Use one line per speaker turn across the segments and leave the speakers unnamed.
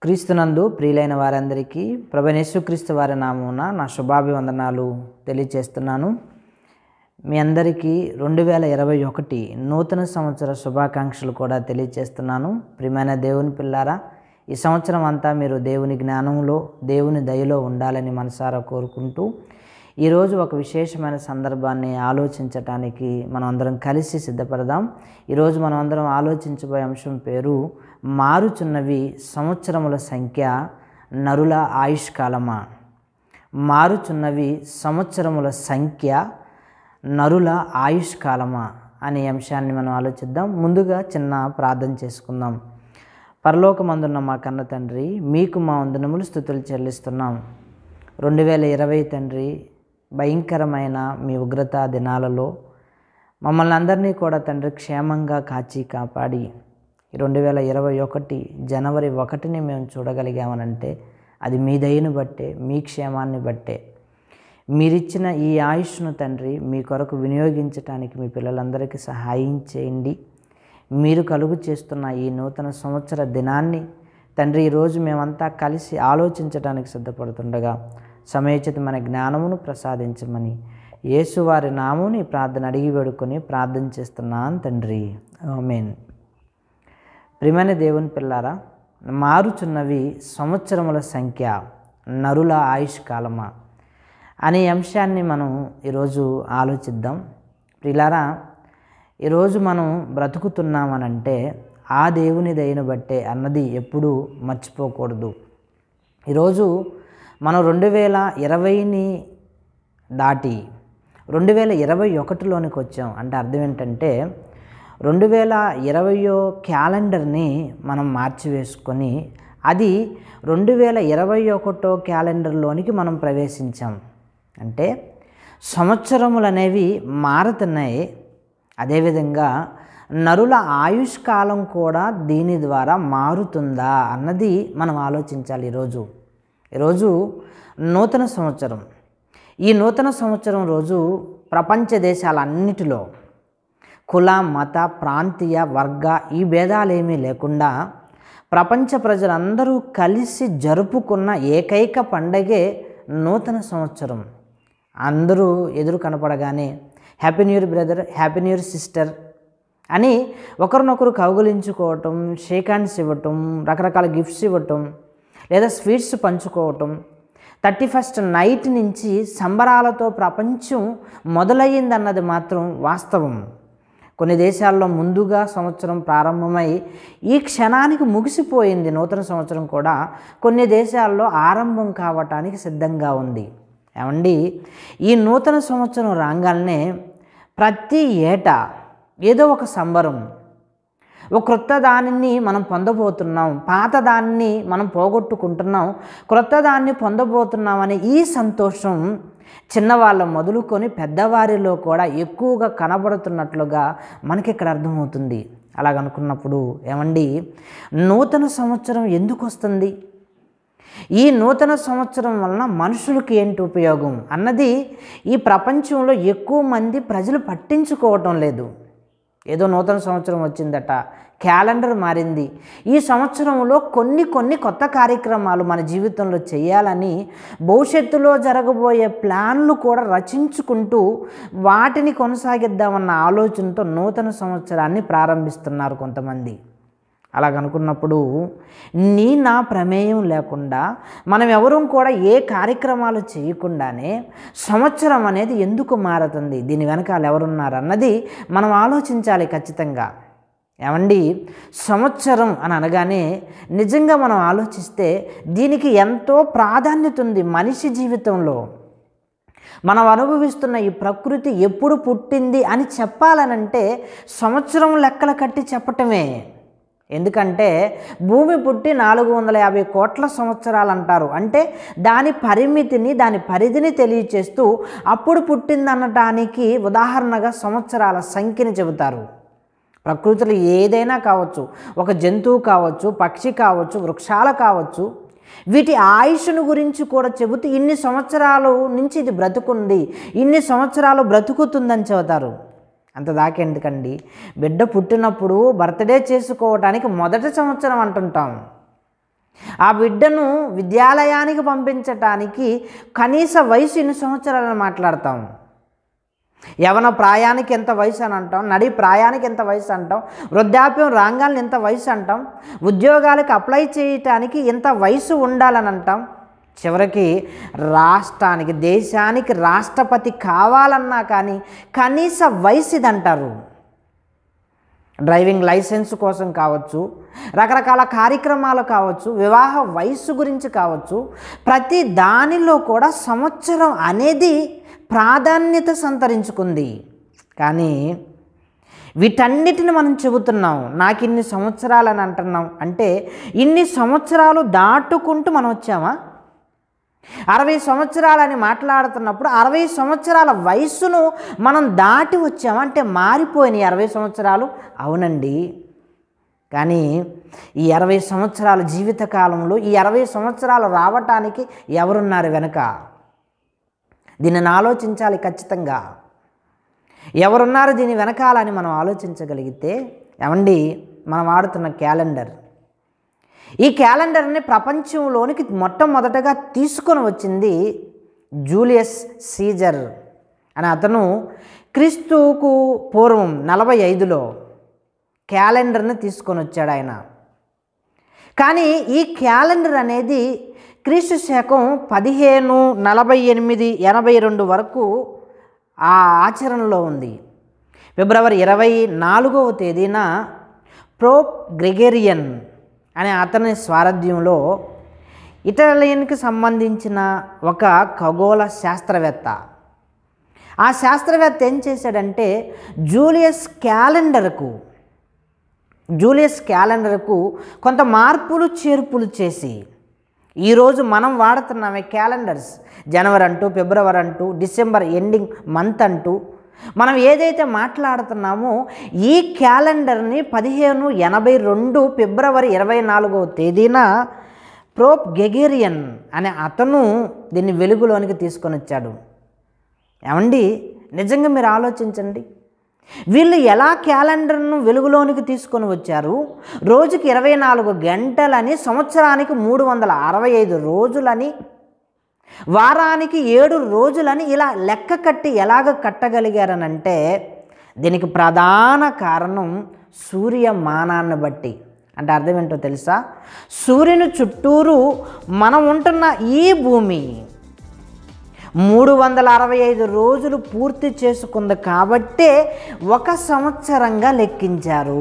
క్రీస్తునందు ప్రియులైన వారందరికీ ప్రభనేశ్వక్రీస్తు వారి నామున నా శుభాభివందనాలు తెలియచేస్తున్నాను మీ అందరికీ రెండు వేల ఇరవై ఒకటి నూతన సంవత్సర శుభాకాంక్షలు కూడా తెలియచేస్తున్నాను ప్రియమైన దేవుని పిల్లారా ఈ సంవత్సరం అంతా మీరు దేవుని జ్ఞానంలో దేవుని దయలో ఉండాలని మనసారా కోరుకుంటూ ఈరోజు ఒక విశేషమైన సందర్భాన్ని ఆలోచించటానికి మనం అందరం కలిసి సిద్ధపడదాం ఈరోజు మనం అందరం ఆలోచించబోయే అంశం పేరు మారుచున్నవి సంవత్సరముల సంఖ్య నరుల ఆయుష్కాలమా మారుచున్నవి సంవత్సరముల సంఖ్య నరుల ఆయుష్కాలమా అనే అంశాన్ని మనం ఆలోచిద్దాం ముందుగా చిన్న ప్రార్థన చేసుకుందాం పరలోకమందున్న మా కన్న తండ్రి మీకు మా వందనములు స్థుతులు చెల్లిస్తున్నాం రెండు వేల ఇరవై తండ్రి భయంకరమైన మీ ఉగ్రత దినాలలో మమ్మల్ని అందరినీ కూడా తండ్రి క్షేమంగా కాచి కాపాడి రెండు వేల ఇరవై ఒకటి జనవరి ఒకటిని మేము చూడగలిగామనంటే అది మీ దయను బట్టే మీ క్షేమాన్ని బట్టే మీరిచ్చిన ఈ ఆయుష్ను తండ్రి మీ కొరకు వినియోగించడానికి మీ పిల్లలందరికీ సహాయం చేయండి మీరు కలుగు చేస్తున్న ఈ నూతన సంవత్సర దినాన్ని తండ్రి ఈరోజు మేమంతా కలిసి ఆలోచించడానికి సిద్ధపడుతుండగా సమయోచితమైన జ్ఞానమును ప్రసాదించమని యేసువారి నాముని ప్రార్థన అడిగి వేడుకొని ప్రార్థన చేస్తున్నాను తండ్రి ఆమేన్ ప్రియమైన దేవుని పిల్లారా మారుచున్నవి సంవత్సరముల సంఖ్య నరుల ఆయుష్ కాలమా అనే అంశాన్ని మనం ఈరోజు ఆలోచిద్దాం ప్రిలారా ఈరోజు మనం బ్రతుకుతున్నామనంటే ఆ దేవుని దయను బట్టే అన్నది ఎప్పుడూ మర్చిపోకూడదు ఈరోజు మనం రెండు వేల ఇరవైని దాటి రెండు వేల ఇరవై ఒకటిలోనికి వచ్చాం అంటే అర్థం ఏంటంటే రెండు వేల ఇరవయో క్యాలెండర్ని మనం మార్చివేసుకొని అది రెండు వేల ఇరవై ఒకటో క్యాలెండర్లోనికి మనం ప్రవేశించాం అంటే సంవత్సరములు అనేవి మారుతున్నాయి అదేవిధంగా నరుల ఆయుష్ కాలం కూడా దీని ద్వారా మారుతుందా అన్నది మనం ఆలోచించాలి ఈరోజు ఈరోజు నూతన సంవత్సరం ఈ నూతన సంవత్సరం రోజు ప్రపంచ దేశాలన్నిటిలో కుల మత ప్రాంతీయ వర్గ ఈ భేదాలేమీ లేకుండా ప్రపంచ ప్రజలందరూ కలిసి జరుపుకున్న ఏకైక పండగే నూతన సంవత్సరం అందరూ ఎదురు కనపడగానే happy new year brother happy new year sister అని ఒకరినొకరు కౌగులించుకోవటం షేక్ హ్యాండ్స్ ఇవ్వటం రకరకాల గిఫ్ట్స్ ఇవ్వటం లేదా స్వీట్స్ పంచుకోవటం థర్టీ ఫస్ట్ నైట్ నుంచి సంబరాలతో ప్రపంచం మొదలయ్యిందన్నది మాత్రం వాస్తవం కొన్ని దేశాల్లో ముందుగా సంవత్సరం ప్రారంభమై ఈ క్షణానికి ముగిసిపోయింది నూతన సంవత్సరం కూడా కొన్ని దేశాల్లో ఆరంభం కావటానికి సిద్ధంగా ఉంది ఏమండి ఈ నూతన సంవత్సరం రాగానే ప్రతి ఏటా ఏదో ఒక సంబరం ఒక క్రొత్త దానిని మనం పొందబోతున్నాం పాత దాన్ని మనం పోగొట్టుకుంటున్నాం క్రొత్త దాన్ని పొందబోతున్నాం అనే ఈ సంతోషం చిన్నవాళ్ళ మొదలుకొని పెద్దవారిలో కూడా ఎక్కువగా కనబడుతున్నట్లుగా మనకి ఇక్కడ అర్థమవుతుంది అలాగనుకున్నప్పుడు ఏమండి నూతన సంవత్సరం ఎందుకు వస్తుంది ఈ నూతన సంవత్సరం వలన మనుషులకి ఏంటి ఉపయోగం అన్నది ఈ ప్రపంచంలో ఎక్కువ మంది ప్రజలు పట్టించుకోవటం లేదు ఏదో నూతన సంవత్సరం వచ్చిందట క్యాలెండర్ మారింది ఈ సంవత్సరంలో కొన్ని కొన్ని కొత్త కార్యక్రమాలు మన జీవితంలో చేయాలని భవిష్యత్తులో జరగబోయే ప్లాన్లు కూడా రచించుకుంటూ వాటిని కొనసాగిద్దామన్న ఆలోచనతో నూతన సంవత్సరాన్ని ప్రారంభిస్తున్నారు కొంతమంది అలాగనుకున్నప్పుడు నీ నా ప్రమేయం లేకుండా మనం ఎవరూ కూడా ఏ కార్యక్రమాలు చేయకుండానే సంవత్సరం అనేది ఎందుకు మారుతుంది దీని వెనకాల ఎవరున్నారు అన్నది మనం ఆలోచించాలి ఖచ్చితంగా ఏమండి సంవత్సరం అని అనగానే నిజంగా మనం ఆలోచిస్తే దీనికి ఎంతో ప్రాధాన్యత ఉంది మనిషి జీవితంలో మనం అనుభవిస్తున్న ఈ ప్రకృతి ఎప్పుడు పుట్టింది అని చెప్పాలనంటే సంవత్సరం లెక్కల కట్టి చెప్పటమే ఎందుకంటే భూమి పుట్టి నాలుగు వందల యాభై కోట్ల సంవత్సరాలు అంటారు అంటే దాని పరిమితిని దాని పరిధిని తెలియచేస్తూ అప్పుడు పుట్టిందనటానికి ఉదాహరణగా సంవత్సరాల సంఖ్యని చెబుతారు ప్రకృతిలో ఏదైనా కావచ్చు ఒక జంతువు కావచ్చు పక్షి కావచ్చు వృక్షాలు కావచ్చు వీటి ఆయుష్ను గురించి కూడా చెబుతూ ఇన్ని సంవత్సరాలు నుంచి ఇది బ్రతుకుంది ఇన్ని సంవత్సరాలు బ్రతుకుతుందని చెబుతారు అంత దాకెందుకండి బిడ్డ పుట్టినప్పుడు బర్త్డే చేసుకోవడానికి మొదటి సంవత్సరం అంటుంటాం ఆ బిడ్డను విద్యాలయానికి పంపించటానికి కనీస వయసు ఎన్ని సంవత్సరాలని మాట్లాడతాం యవన ప్రాయానికి ఎంత వయసు అని అంటాం నడి ప్రాయానికి ఎంత వయసు అంటాం వృద్ధాప్యం రాగాలని ఎంత వయసు అంటాం ఉద్యోగాలకు అప్లై చేయటానికి ఎంత వయసు ఉండాలని అంటాం చివరికి రాష్ట్రానికి దేశానికి రాష్ట్రపతి కావాలన్నా కానీ కనీస వయసు ఇది అంటారు డ్రైవింగ్ లైసెన్స్ కోసం కావచ్చు రకరకాల కార్యక్రమాలు కావచ్చు వివాహ వయస్సు గురించి కావచ్చు ప్రతి దానిలో కూడా సంవత్సరం అనేది ప్రాధాన్యత సంతరించుకుంది కానీ వీటన్నిటిని మనం చెబుతున్నాం నాకు ఇన్ని సంవత్సరాలు అని అంటున్నాం అంటే ఇన్ని సంవత్సరాలు దాటుకుంటూ మనం వచ్చామా అరవై సంవత్సరాలని మాట్లాడుతున్నప్పుడు అరవై సంవత్సరాల వయస్సును మనం దాటి వచ్చామా అంటే మారిపోయినాయి అరవై సంవత్సరాలు అవునండి కానీ ఈ అరవై సంవత్సరాల జీవితకాలంలో ఈ అరవై సంవత్సరాలు రావటానికి ఎవరున్నారు వెనుక దీనిని ఆలోచించాలి ఖచ్చితంగా ఎవరున్నారు దీని వెనకాలని మనం ఆలోచించగలిగితే ఏమండి మనం ఆడుతున్న క్యాలెండర్ ఈ క్యాలెండర్ని ప్రపంచంలోనికి మొట్టమొదటగా తీసుకొని వచ్చింది జూలియస్ సీజర్ అని అతను క్రీస్తుకు పూర్వం నలభై ఐదులో క్యాలెండర్ని తీసుకొని వచ్చాడు ఆయన కానీ ఈ క్యాలెండర్ అనేది క్రీస్తు శకం పదిహేను నలభై ఎనిమిది ఎనభై రెండు వరకు ఆ ఆచరణలో ఉంది ఫిబ్రవరి ఇరవై నాలుగవ తేదీన ప్రోప్ గ్రెగేరియన్ అనే అతని స్వారథ్యంలో ఇటాలియన్కి సంబంధించిన ఒక ఖగోళ శాస్త్రవేత్త ఆ శాస్త్రవేత్త ఏం చేశాడంటే జూలియస్ క్యాలెండర్కు జూలియస్ క్యాలెండర్కు కొంత మార్పులు చేర్పులు చేసి ఈరోజు మనం వాడుతున్నామే క్యాలెండర్స్ జనవరి అంటూ ఫిబ్రవరి అంటూ డిసెంబర్ ఎండింగ్ మంత్ అంటూ మనం ఏదైతే మాట్లాడుతున్నామో ఈ క్యాలెండర్ని పదిహేను ఎనభై రెండు ఫిబ్రవరి ఇరవై నాలుగవ తేదీన ప్రోప్ గెగేరియన్ అనే అతను దీన్ని వెలుగులోనికి తీసుకొని వచ్చాడు ఏమండి నిజంగా మీరు ఆలోచించండి వీళ్ళు ఎలా క్యాలెండర్ను వెలుగులోనికి తీసుకొని వచ్చారు రోజుకి ఇరవై నాలుగు గంటలని సంవత్సరానికి మూడు వందల అరవై ఐదు రోజులని వారానికి ఏడు రోజులని ఇలా లెక్క కట్టి ఎలాగ కట్టగలిగారనంటే దీనికి ప్రధాన కారణం సూర్యమానాన్ని బట్టి అంటే అర్థం ఏంటో తెలుసా సూర్యుని చుట్టూరు మనం ఉంటున్న ఈ భూమి మూడు వందల అరవై ఐదు రోజులు పూర్తి చేసుకుంది కాబట్టే ఒక సంవత్సరంగా లెక్కించారు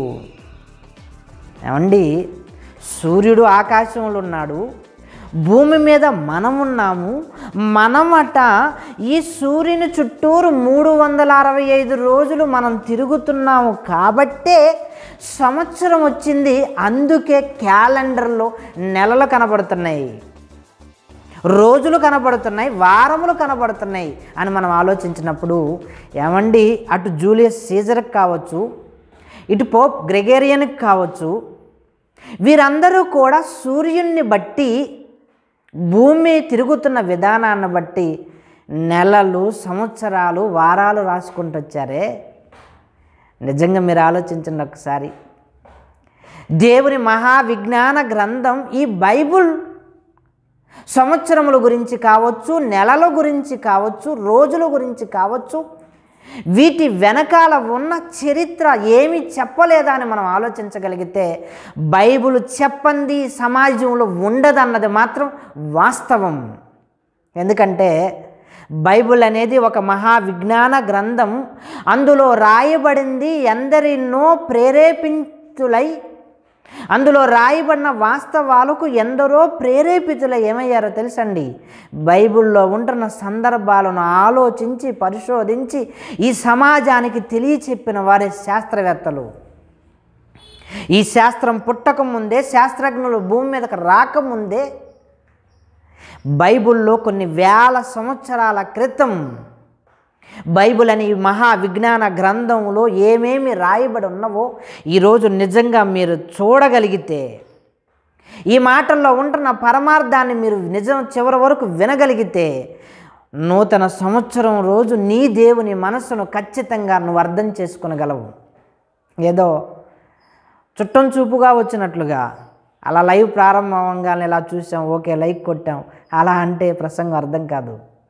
ఏమండి సూర్యుడు ఆకాశంలో ఉన్నాడు భూమి మీద మనం ఉన్నాము మనమట ఈ సూర్యుని చుట్టూరు మూడు వందల అరవై ఐదు రోజులు మనం తిరుగుతున్నాము కాబట్టే సంవత్సరం వచ్చింది అందుకే క్యాలెండర్లో నెలలు కనబడుతున్నాయి రోజులు కనబడుతున్నాయి వారములు కనబడుతున్నాయి అని మనం ఆలోచించినప్పుడు ఏమండి అటు జూలియస్ సీజర్కి కావచ్చు ఇటు పోప్ గ్రెగేరియన్కి కావచ్చు వీరందరూ కూడా సూర్యుని బట్టి భూమి తిరుగుతున్న విధానాన్ని బట్టి నెలలు సంవత్సరాలు వారాలు రాసుకుంటూ వచ్చారే నిజంగా మీరు ఆలోచించండి ఒకసారి దేవుని మహావిజ్ఞాన గ్రంథం ఈ బైబుల్ సంవత్సరముల గురించి కావచ్చు నెలల గురించి కావచ్చు రోజుల గురించి కావచ్చు వీటి వెనకాల ఉన్న చరిత్ర ఏమి చెప్పలేదా అని మనం ఆలోచించగలిగితే బైబిల్ చెప్పంది సమాజంలో ఉండదన్నది మాత్రం వాస్తవం ఎందుకంటే బైబిల్ అనేది ఒక మహా విజ్ఞాన గ్రంథం అందులో రాయబడింది ఎందరినో ప్రేరేపించులై అందులో రాయబడిన వాస్తవాలకు ఎందరో ప్రేరేపితులు ఏమయ్యారో తెలుసండి బైబిల్లో ఉంటున్న సందర్భాలను ఆలోచించి పరిశోధించి ఈ సమాజానికి తెలియచెప్పిన వారే శాస్త్రవేత్తలు ఈ శాస్త్రం పుట్టక ముందే శాస్త్రజ్ఞులు భూమి మీదకి రాకముందే బైబిల్లో కొన్ని వేల సంవత్సరాల క్రితం బైబిల్ అనే ఈ మహా విజ్ఞాన గ్రంథంలో ఏమేమి రాయబడి ఉన్నవో ఈరోజు నిజంగా మీరు చూడగలిగితే ఈ మాటల్లో ఉంటున్న పరమార్థాన్ని మీరు నిజం చివరి వరకు వినగలిగితే నూతన సంవత్సరం రోజు నీ దేవుని మనస్సును ఖచ్చితంగా నువ్వు అర్థం చేసుకునగలవు ఏదో చుట్టం చూపుగా వచ్చినట్లుగా అలా లైవ్ ప్రారంభం అవ్వగానే ఇలా చూసాం ఓకే లైక్ కొట్టాం అలా అంటే ప్రసంగం అర్థం కాదు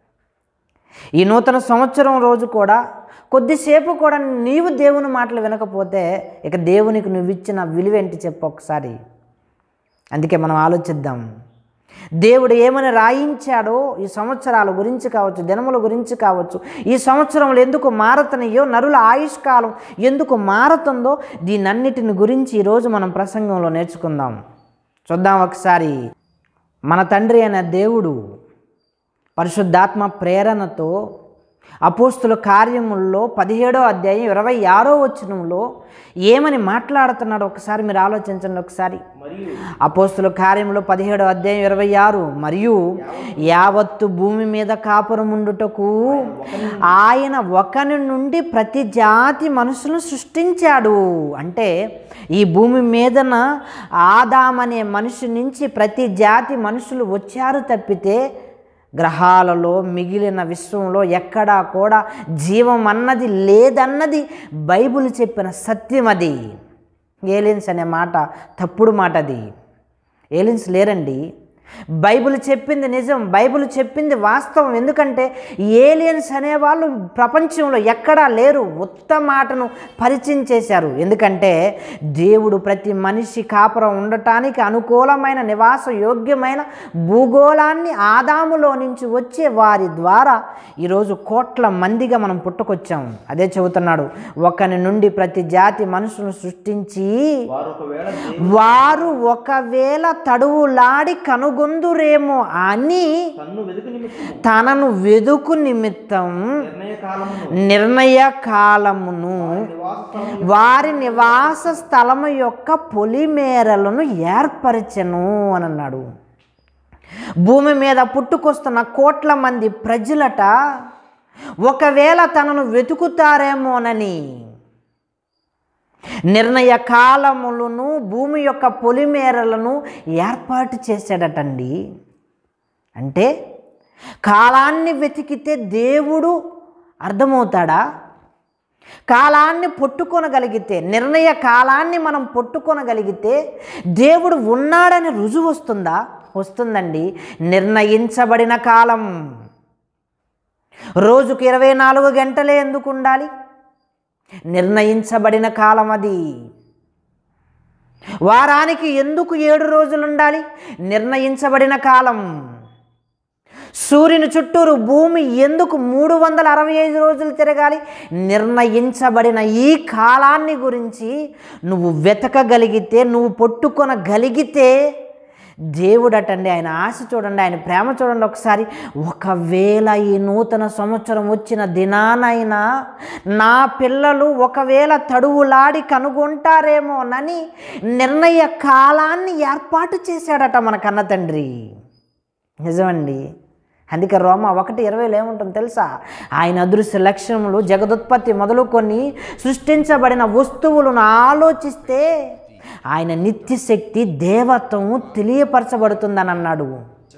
ఈ నూతన సంవత్సరం రోజు కూడా కొద్దిసేపు కూడా నీవు దేవుని మాటలు వినకపోతే ఇక దేవునికి నువ్వు ఇచ్చిన విలువేంటి చెప్పు ఒకసారి అందుకే మనం ఆలోచిద్దాం దేవుడు ఏమని రాయించాడో ఈ సంవత్సరాల గురించి కావచ్చు దినముల గురించి కావచ్చు ఈ సంవత్సరంలో ఎందుకు మారతనయ్యో నరుల ఆయుష్కాలం ఎందుకు మారుతుందో దీనన్నిటిని గురించి ఈరోజు మనం ప్రసంగంలో నేర్చుకుందాం చూద్దాం ఒకసారి మన తండ్రి అయిన దేవుడు పరిశుద్ధాత్మ ప్రేరణతో అపోస్తుల కార్యముల్లో పదిహేడో అధ్యాయం ఇరవై ఆరో వచనంలో ఏమని మాట్లాడుతున్నాడో ఒకసారి మీరు ఆలోచించండి ఒకసారి అపోస్తుల కార్యంలో పదిహేడో అధ్యాయం ఇరవై ఆరు మరియు యావత్తు భూమి మీద కాపురముండుటకు ఆయన ఒకని నుండి ప్రతి జాతి మనుషులను సృష్టించాడు అంటే ఈ భూమి మీదన ఆదామనే మనిషి నుంచి ప్రతి జాతి మనుషులు వచ్చారు తప్పితే గ్రహాలలో మిగిలిన విశ్వంలో ఎక్కడా కూడా జీవం అన్నది లేదన్నది బైబిల్ చెప్పిన సత్యం అది ఏలియన్స్ అనే మాట తప్పుడు మాట అది ఏలియన్స్ లేరండి బైబిల్ చెప్పింది నిజం బైబిల్ చెప్పింది వాస్తవం ఎందుకంటే ఏలియన్స్ అనేవాళ్ళు ప్రపంచంలో ఎక్కడా లేరు ఉత్త మాటను పరిచయం చేశారు ఎందుకంటే దేవుడు ప్రతి మనిషి కాపురం ఉండటానికి అనుకూలమైన నివాస యోగ్యమైన భూగోళాన్ని ఆదాములో నుంచి వచ్చే వారి ద్వారా ఈరోజు కోట్ల మందిగా మనం పుట్టుకొచ్చాం అదే చెబుతున్నాడు ఒకని నుండి ప్రతి జాతి మనుషులను సృష్టించి
వారు ఒకవేళ
వారు ఒకవేళ తడువులాడి కనుగొందురేమో అని
తన్ను వెతుకు నిమిత్తము
తనను వెదుకు నిమిత్తం
నిర్ణయ కాలమును
నిర్ణయ కాలమును
నివాస స్థలము
వారి నివాస స్థలము యొక్క పొలిమేరలను ఏర్పరచెను అని అన్నాడు భూమి మీద పుట్టుకొస్తున్న కోట్ల మంది ప్రజలట ఒకవేళ తనను వెతుకుతారేమోనని నిర్ణయ కాలములను భూమి యొక్క పొలిమేరలను ఏర్పాటు చేశాడటండి అంటే కాలాన్ని వెతికితే దేవుడు అర్థమవుతాడా కాలాన్ని పట్టుకొనగలిగితే నిర్ణయ కాలాన్ని మనం పట్టుకొనగలిగితే దేవుడు ఉన్నాడని రుజువు వస్తుందా వస్తుందండి నిర్ణయించబడిన కాలం రోజుకు ఇరవై నాలుగు గంటలే ఎందుకు ఉండాలి నిర్ణయించబడిన కాలం అది వారానికి ఎందుకు ఏడు రోజులు ఉండాలి నిర్ణయించబడిన కాలం సూర్యుని చుట్టూరు భూమి ఎందుకు మూడు వందల అరవై ఐదు రోజులు తిరగాలి నిర్ణయించబడిన ఈ కాలాన్ని గురించి నువ్వు వెతకగలిగితే నువ్వు పట్టుకొనగలిగితే దేవుడటండి ఆయన ఆశ చూడండి ఆయన ప్రేమ చూడండి ఒకసారి ఒకవేళ ఈ నూతన సంవత్సరం వచ్చిన దినానైనా నా పిల్లలు ఒకవేళ తడువులాడి కనుగొంటారేమోనని నిర్ణయ కాలాన్ని ఏర్పాటు చేశాడట మన కన్న తండ్రి నిజమండి అందుకే రోమ ఒకటి ఇరవైలో ఏముంటుంది తెలుసా ఆయన అదృశ్య లక్ష్యములు జగదుత్పత్తి మొదలుకొని సృష్టించబడిన వస్తువులను ఆలోచిస్తే ఆయన నిత్యశక్తి దేవత్వము తెలియపరచబడుతుందని అన్నాడు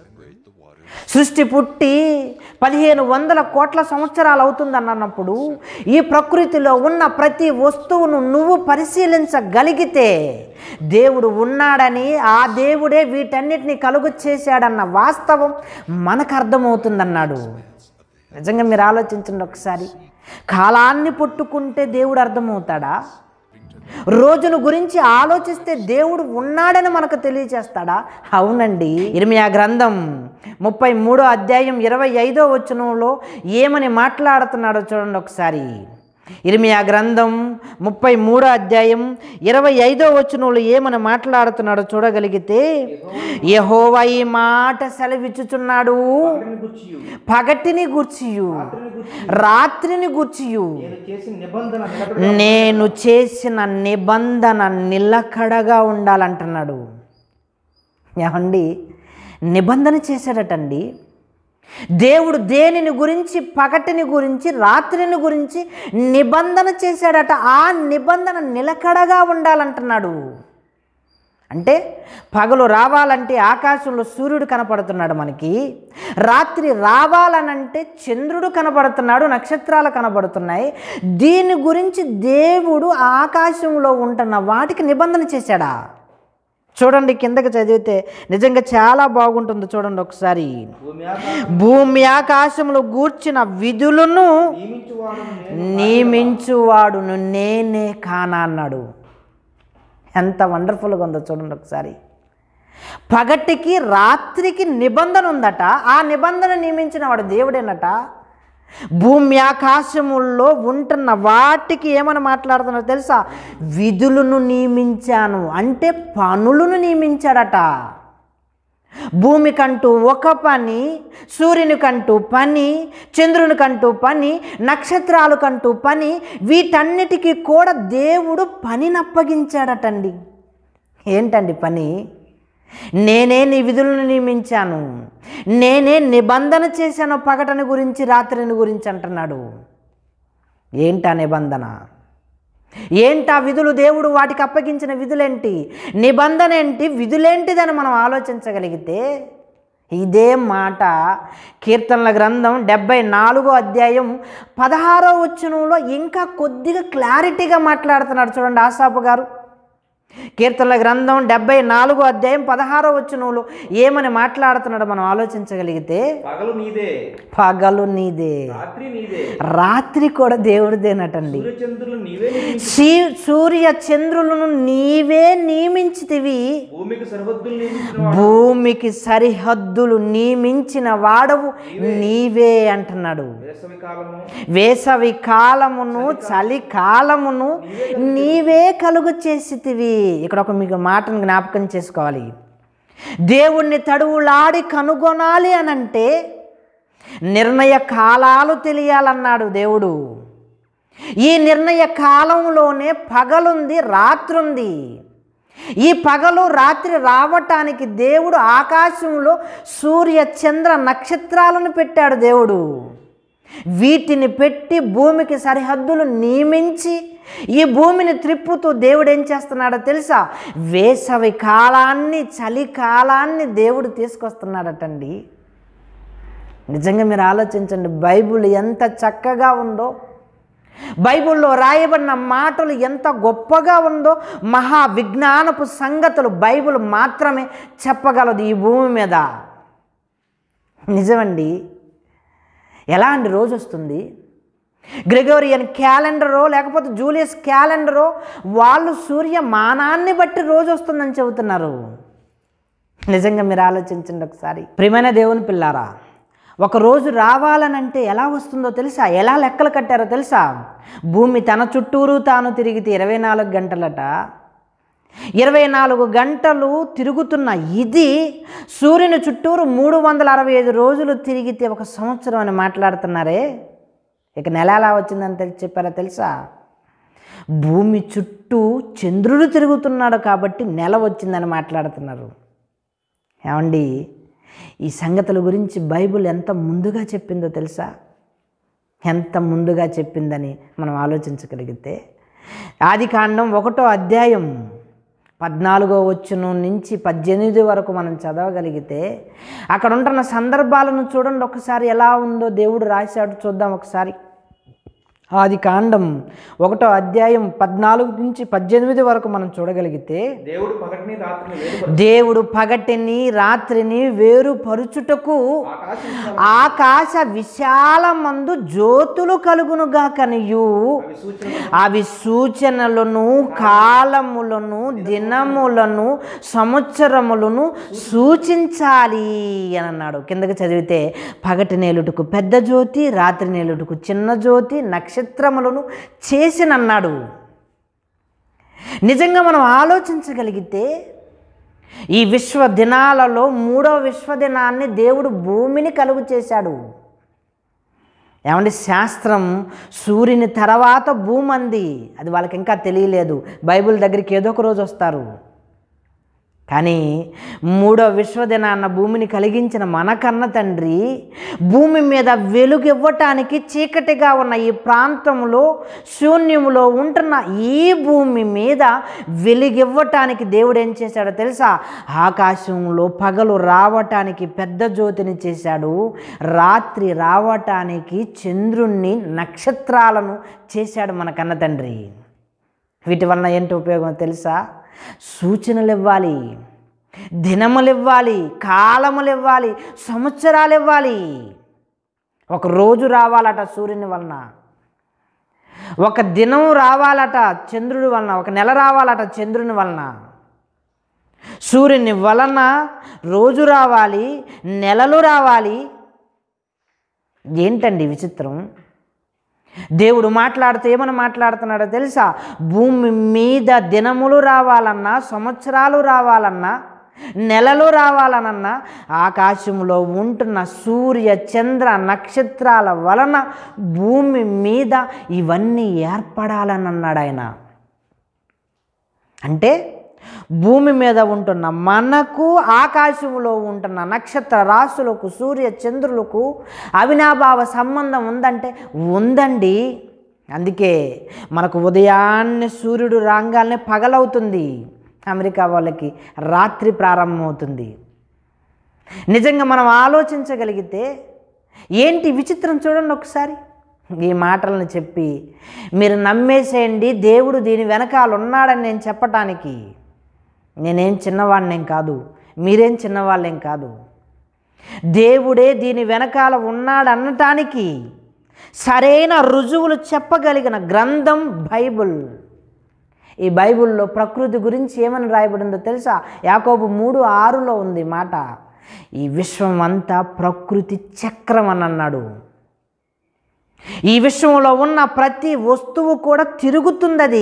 సృష్టి పుట్టి పదిహేను వందల కోట్ల సంవత్సరాలు అవుతుందని అన్నప్పుడు ఈ ప్రకృతిలో ఉన్న ప్రతి వస్తువును నువ్వు పరిశీలించగలిగితే దేవుడు ఉన్నాడని ఆ దేవుడే వీటన్నిటిని కలుగు చేశాడన్న వాస్తవం మనకు అర్థమవుతుందన్నాడు నిజంగా మీరు ఆలోచించండి ఒకసారి కాలాన్ని పుట్టుకుంటే దేవుడు అర్థమవుతాడా రోజును గురించి ఆలోచిస్తే దేవుడు ఉన్నాడని మనకు తెలియచేస్తాడా అవునండి ఇర్మియా గ్రంథం ముప్పై మూడో అధ్యాయం ఇరవై ఐదో వచనంలో ఏమని మాట్లాడుతున్నాడో చూడండి ఒకసారి ఇర్మియా గ్రంథం ముప్పై మూడో అధ్యాయం ఇరవై ఐదో వచనంలో ఏమని మాట్లాడుతున్నాడో చూడగలిగితే యహోవా ఈ మాట సెలవిచ్చుచున్నాడు
వాటిని గుర్చియు
పగటిని గూర్చియు రాత్రిని గూర్చియు
నేను చేసిన నిబంధన నిలబడి
నేను చేసిన నిబంధన నిలకడగా ఉండాలంటున్నాడు ఏమండి నిబంధన చేశాడటండి దేవుడు దేనిని గురించి పగటిని గురించి రాత్రిని గురించి నిబంధన చేశాడట ఆ నిబంధన నిలకడగా ఉండాలంటున్నాడు అంటే పగలు రావాలంటే ఆకాశంలో సూర్యుడు కనపడుతున్నాడు మనకి రాత్రి రావాలనంటే చంద్రుడు కనపడుతున్నాడు నక్షత్రాలు కనపడుతున్నాయి దీని గురించి దేవుడు ఆకాశంలో ఉంటున్న వాటికి నిబంధన చేశాడా చూడండి కిందకి చదివితే నిజంగా చాలా బాగుంటుంది చూడండి ఒకసారి
భూమి ఆకాశం
భూమి ఆకాశములు గూర్చిన విధులను
నియమించువాడు నేను
నియమించువాడును నేనే కానా అన్నాడు ఎంత వండర్ఫుల్గా ఉందో చూడండి ఒకసారి పగటికి రాత్రికి నిబంధన ఉందట ఆ నిబంధన నియమించిన వాడు దేవుడేనట భూమి ఆకాశముల్లో ఉంటున్న వాటికి ఏమని మాట్లాడుతున్నారో తెలుసా విధులను నియమించాను అంటే పనులను నియమించాడట భూమికంటూ ఒక పని సూర్యునికంటూ పని చంద్రునికంటూ పని నక్షత్రాలకంటూ పని వీటన్నిటికీ కూడా దేవుడు పనిని అప్పగించాడటండి ఏంటండి పని నేనే నీ విధులను నియమించాను నేనే నిబంధన చేశాను పగటని గురించి రాత్రిని గురించి అంటున్నాడు ఏంటా నిబంధన ఏంటా విధులు దేవుడు వాటికి అప్పగించిన విధులేంటి నిబంధన ఏంటి విధులేంటిదని మనం ఆలోచించగలిగితే ఇదే మాట కీర్తనల గ్రంథం డెబ్బై నాలుగో అధ్యాయం పదహారో వచనంలో ఇంకా కొద్దిగా క్లారిటీగా మాట్లాడుతున్నాడు చూడండి ఆసాపు గారు కీర్తనల గ్రంథం డెబ్బై నాలుగో అధ్యాయం పదహారో వచనంలో ఏమని మాట్లాడుతున్నాడో మనం ఆలోచించగలిగితే
పగలు నీదే
పగలు నీదే
రాత్రి నీదే
రాత్రి కూడా దేవుడిదేనటండి
సూర్యచంద్రులు నీవే నియమించు
సీ- సూర్య చంద్రులను నీవే నియమించితివి
భూమికి సరిహద్దులు నియమించిన
భూమికి సరిహద్దులు నియమించిన వాడవు నీవే అంటున్నాడు
వేసవి కాలము
వేసవి కాలమును చలి కాలమును నీవే కలుగు చేసితివి ఇక్కడ ఒక మీకు మాటను జ్ఞాపకం చేసుకోవాలి దేవుణ్ణి తడువులాడి కనుగొనాలి అనంటే నిర్ణయ కాలాలు తెలియాలన్నాడు దేవుడు ఈ నిర్ణయ కాలంలోనే పగలుంది రాత్రుంది ఈ పగలు రాత్రి రావటానికి దేవుడు ఆకాశంలో సూర్య చంద్ర నక్షత్రాలను పెట్టాడు దేవుడు వీటిని పెట్టి భూమికి సరిహద్దులు నియమించి ఈ భూమిని త్రిప్పుతూ దేవుడు ఏం చేస్తున్నాడో తెలుసా వేసవి కాలాన్ని చలికాలాన్ని దేవుడు తీసుకొస్తున్నాడటండి నిజంగా మీరు ఆలోచించండి బైబుల్ ఎంత చక్కగా ఉందో బైబిల్లో రాయబడిన మాటలు ఎంత గొప్పగా ఉందో మహా విజ్ఞానపు సంగతులు బైబిల్ మాత్రమే చెప్పగలదు ఈ భూమి మీద నిజమండి ఎలాంటి రోజు వస్తుంది గ్రెగోరియన్ క్యాలెండరో లేకపోతే జూలియస్ క్యాలెండరో వాళ్ళు సూర్యమానాన్ని బట్టి రోజు వస్తుందని చెబుతున్నారు నిజంగా మీరు ఆలోచించండి ఒకసారి ప్రియమైన దేవుని పిల్లారా ఒక రోజు రావాలనంటే ఎలా వస్తుందో తెలుసా ఎలా లెక్కలు కట్టారో తెలుసా భూమి తన చుట్టూరు తాను తిరిగితే ఇరవై నాలుగు గంటలట ఇరవై నాలుగు గంటలు తిరుగుతున్న ఇది సూర్యుని చుట్టూరు మూడు వందల అరవై ఐదు రోజులు తిరిగితే ఒక సంవత్సరం అని మాట్లాడుతున్నారే ఇక నెల ఎలా వచ్చిందని తెలిసి చెప్పారా తెలుసా భూమి చుట్టూ చంద్రుడు తిరుగుతున్నాడు కాబట్టి నెల వచ్చిందని మాట్లాడుతున్నారు ఏమండి ఈ సంగతుల గురించి బైబిల్ ఎంత ముందుగా చెప్పిందో తెలుసా ఎంత ముందుగా చెప్పిందని మనం ఆలోచించగలిగితే ఆది కాండం ఒకటో అధ్యాయం పద్నాలుగో వచ్చును నుంచి పద్దెనిమిది వరకు మనం చదవగలిగితే అక్కడ ఉంటున్న సందర్భాలను చూడండి ఒకసారి ఎలా ఉందో దేవుడు రాశాడు చూద్దాం ఒకసారి ఆది కాండం ఒకటో అధ్యాయం పద్నాలుగు నుంచి పద్దెనిమిది వరకు మనం చూడగలిగితే
దేవుడు పగటిని రాత్రిని వేరు
దేవుడు పగటిని రాత్రిని వేరుపరుచుటకు
ఆకాశం
ఆకాశ విశాలమందు జ్యోతులు కలుగునుగా కనియు
అవి సూచన
అవి సూచనలను కాలములను దినములను సంవత్సరములను సూచించాలి అని అన్నాడు కిందకి చదివితే పగటి నేలుటకు పెద్ద జ్యోతి రాత్రి నేలుటకు చిన్న జ్యోతి నక్షత్రములను చేసినన్నాడు నిజంగా మనం ఆలోచించగలిగితే ఈ విశ్వ దినాలలో మూడో విశ్వ దినాన్ని దేవుడు భూమిని కలుగు చేశాడు ఏమండి శాస్త్రం సూర్యుని తర్వాత భూమి అంది అది వాళ్ళకి ఇంకా తెలియలేదు బైబిల్ దగ్గరికి ఏదో ఒక రోజు వస్తారు కానీ మూడో విశ్వదినాన్న భూమిని కలిగించిన మన కన్న తండ్రి భూమి మీద వెలుగు ఇవ్వటానికి చీకటిగా ఉన్న ఈ ప్రాంతంలో శూన్యములో ఉంటున్న ఈ భూమి మీద వెలుగివ్వటానికి దేవుడు ఏం చేశాడో తెలుసా ఆకాశంలో పగలు రావటానికి పెద్ద జ్యోతిని చేశాడు రాత్రి రావటానికి చంద్రుణ్ణి నక్షత్రాలను చేశాడు మన కన్న తండ్రి వీటి వలన ఏంటి ఉపయోగం తెలుసా సూచనలు ఇవ్వాలి దినములు ఇవ్వాలి కాలములు ఇవ్వాలి సంవత్సరాలు ఇవ్వాలి ఒక రోజు రావాలట సూర్యుని వలన ఒక దినం రావాలట చంద్రుడి వలన ఒక నెల రావాలట చంద్రుని వలన సూర్యుని వలన రోజు రావాలి నెలలు రావాలి ఏంటండి విచిత్రం దేవుడు మాట్లాడితే ఏమని మాట్లాడుతున్నాడో తెలుసా భూమి మీద దినములు రావాలన్నా సంవత్సరాలు రావాలన్నా నెలలు రావాలనన్నా ఆకాశంలో ఉంటున్న సూర్య చంద్ర నక్షత్రాల వలన భూమి మీద ఇవన్నీ ఏర్పడాలని అన్నాడు ఆయన అంటే భూమి మీద ఉంటున్న మనకు ఆకాశంలో ఉంటున్న నక్షత్ర రాశులకు సూర్య చంద్రులకు అవినాభావ సంబంధం ఉందంటే ఉందండి అందుకే మనకు ఉదయాన్నే సూర్యుడు రాగానే పగలవుతుంది అమెరికా వాళ్ళకి రాత్రి ప్రారంభమవుతుంది నిజంగా మనం ఆలోచించగలిగితే ఏంటి విచిత్రం చూడండి ఒకసారి ఈ మాటలను చెప్పి మీరు నమ్మేసేయండి దేవుడు దీని వెనకాల ఉన్నాడని నేను చెప్పటానికి నేనేం చిన్నవాడినేం కాదు మీరేం చిన్నవాళ్ళేం కాదు దేవుడే దీని వెనకాల ఉన్నాడు అనటానికి సరైన రుజువులు చెప్పగలిగిన గ్రంథం బైబుల్ ఈ బైబిల్లో ప్రకృతి గురించి ఏమని రాయబడిందో తెలుసా యాకోబు మూడు ఆరులో ఉంది మాట ఈ విశ్వం అంతా ప్రకృతి చక్రం అని అన్నాడు ఈ విశ్వంలో ఉన్న ప్రతి వస్తువు కూడా తిరుగుతుంది అది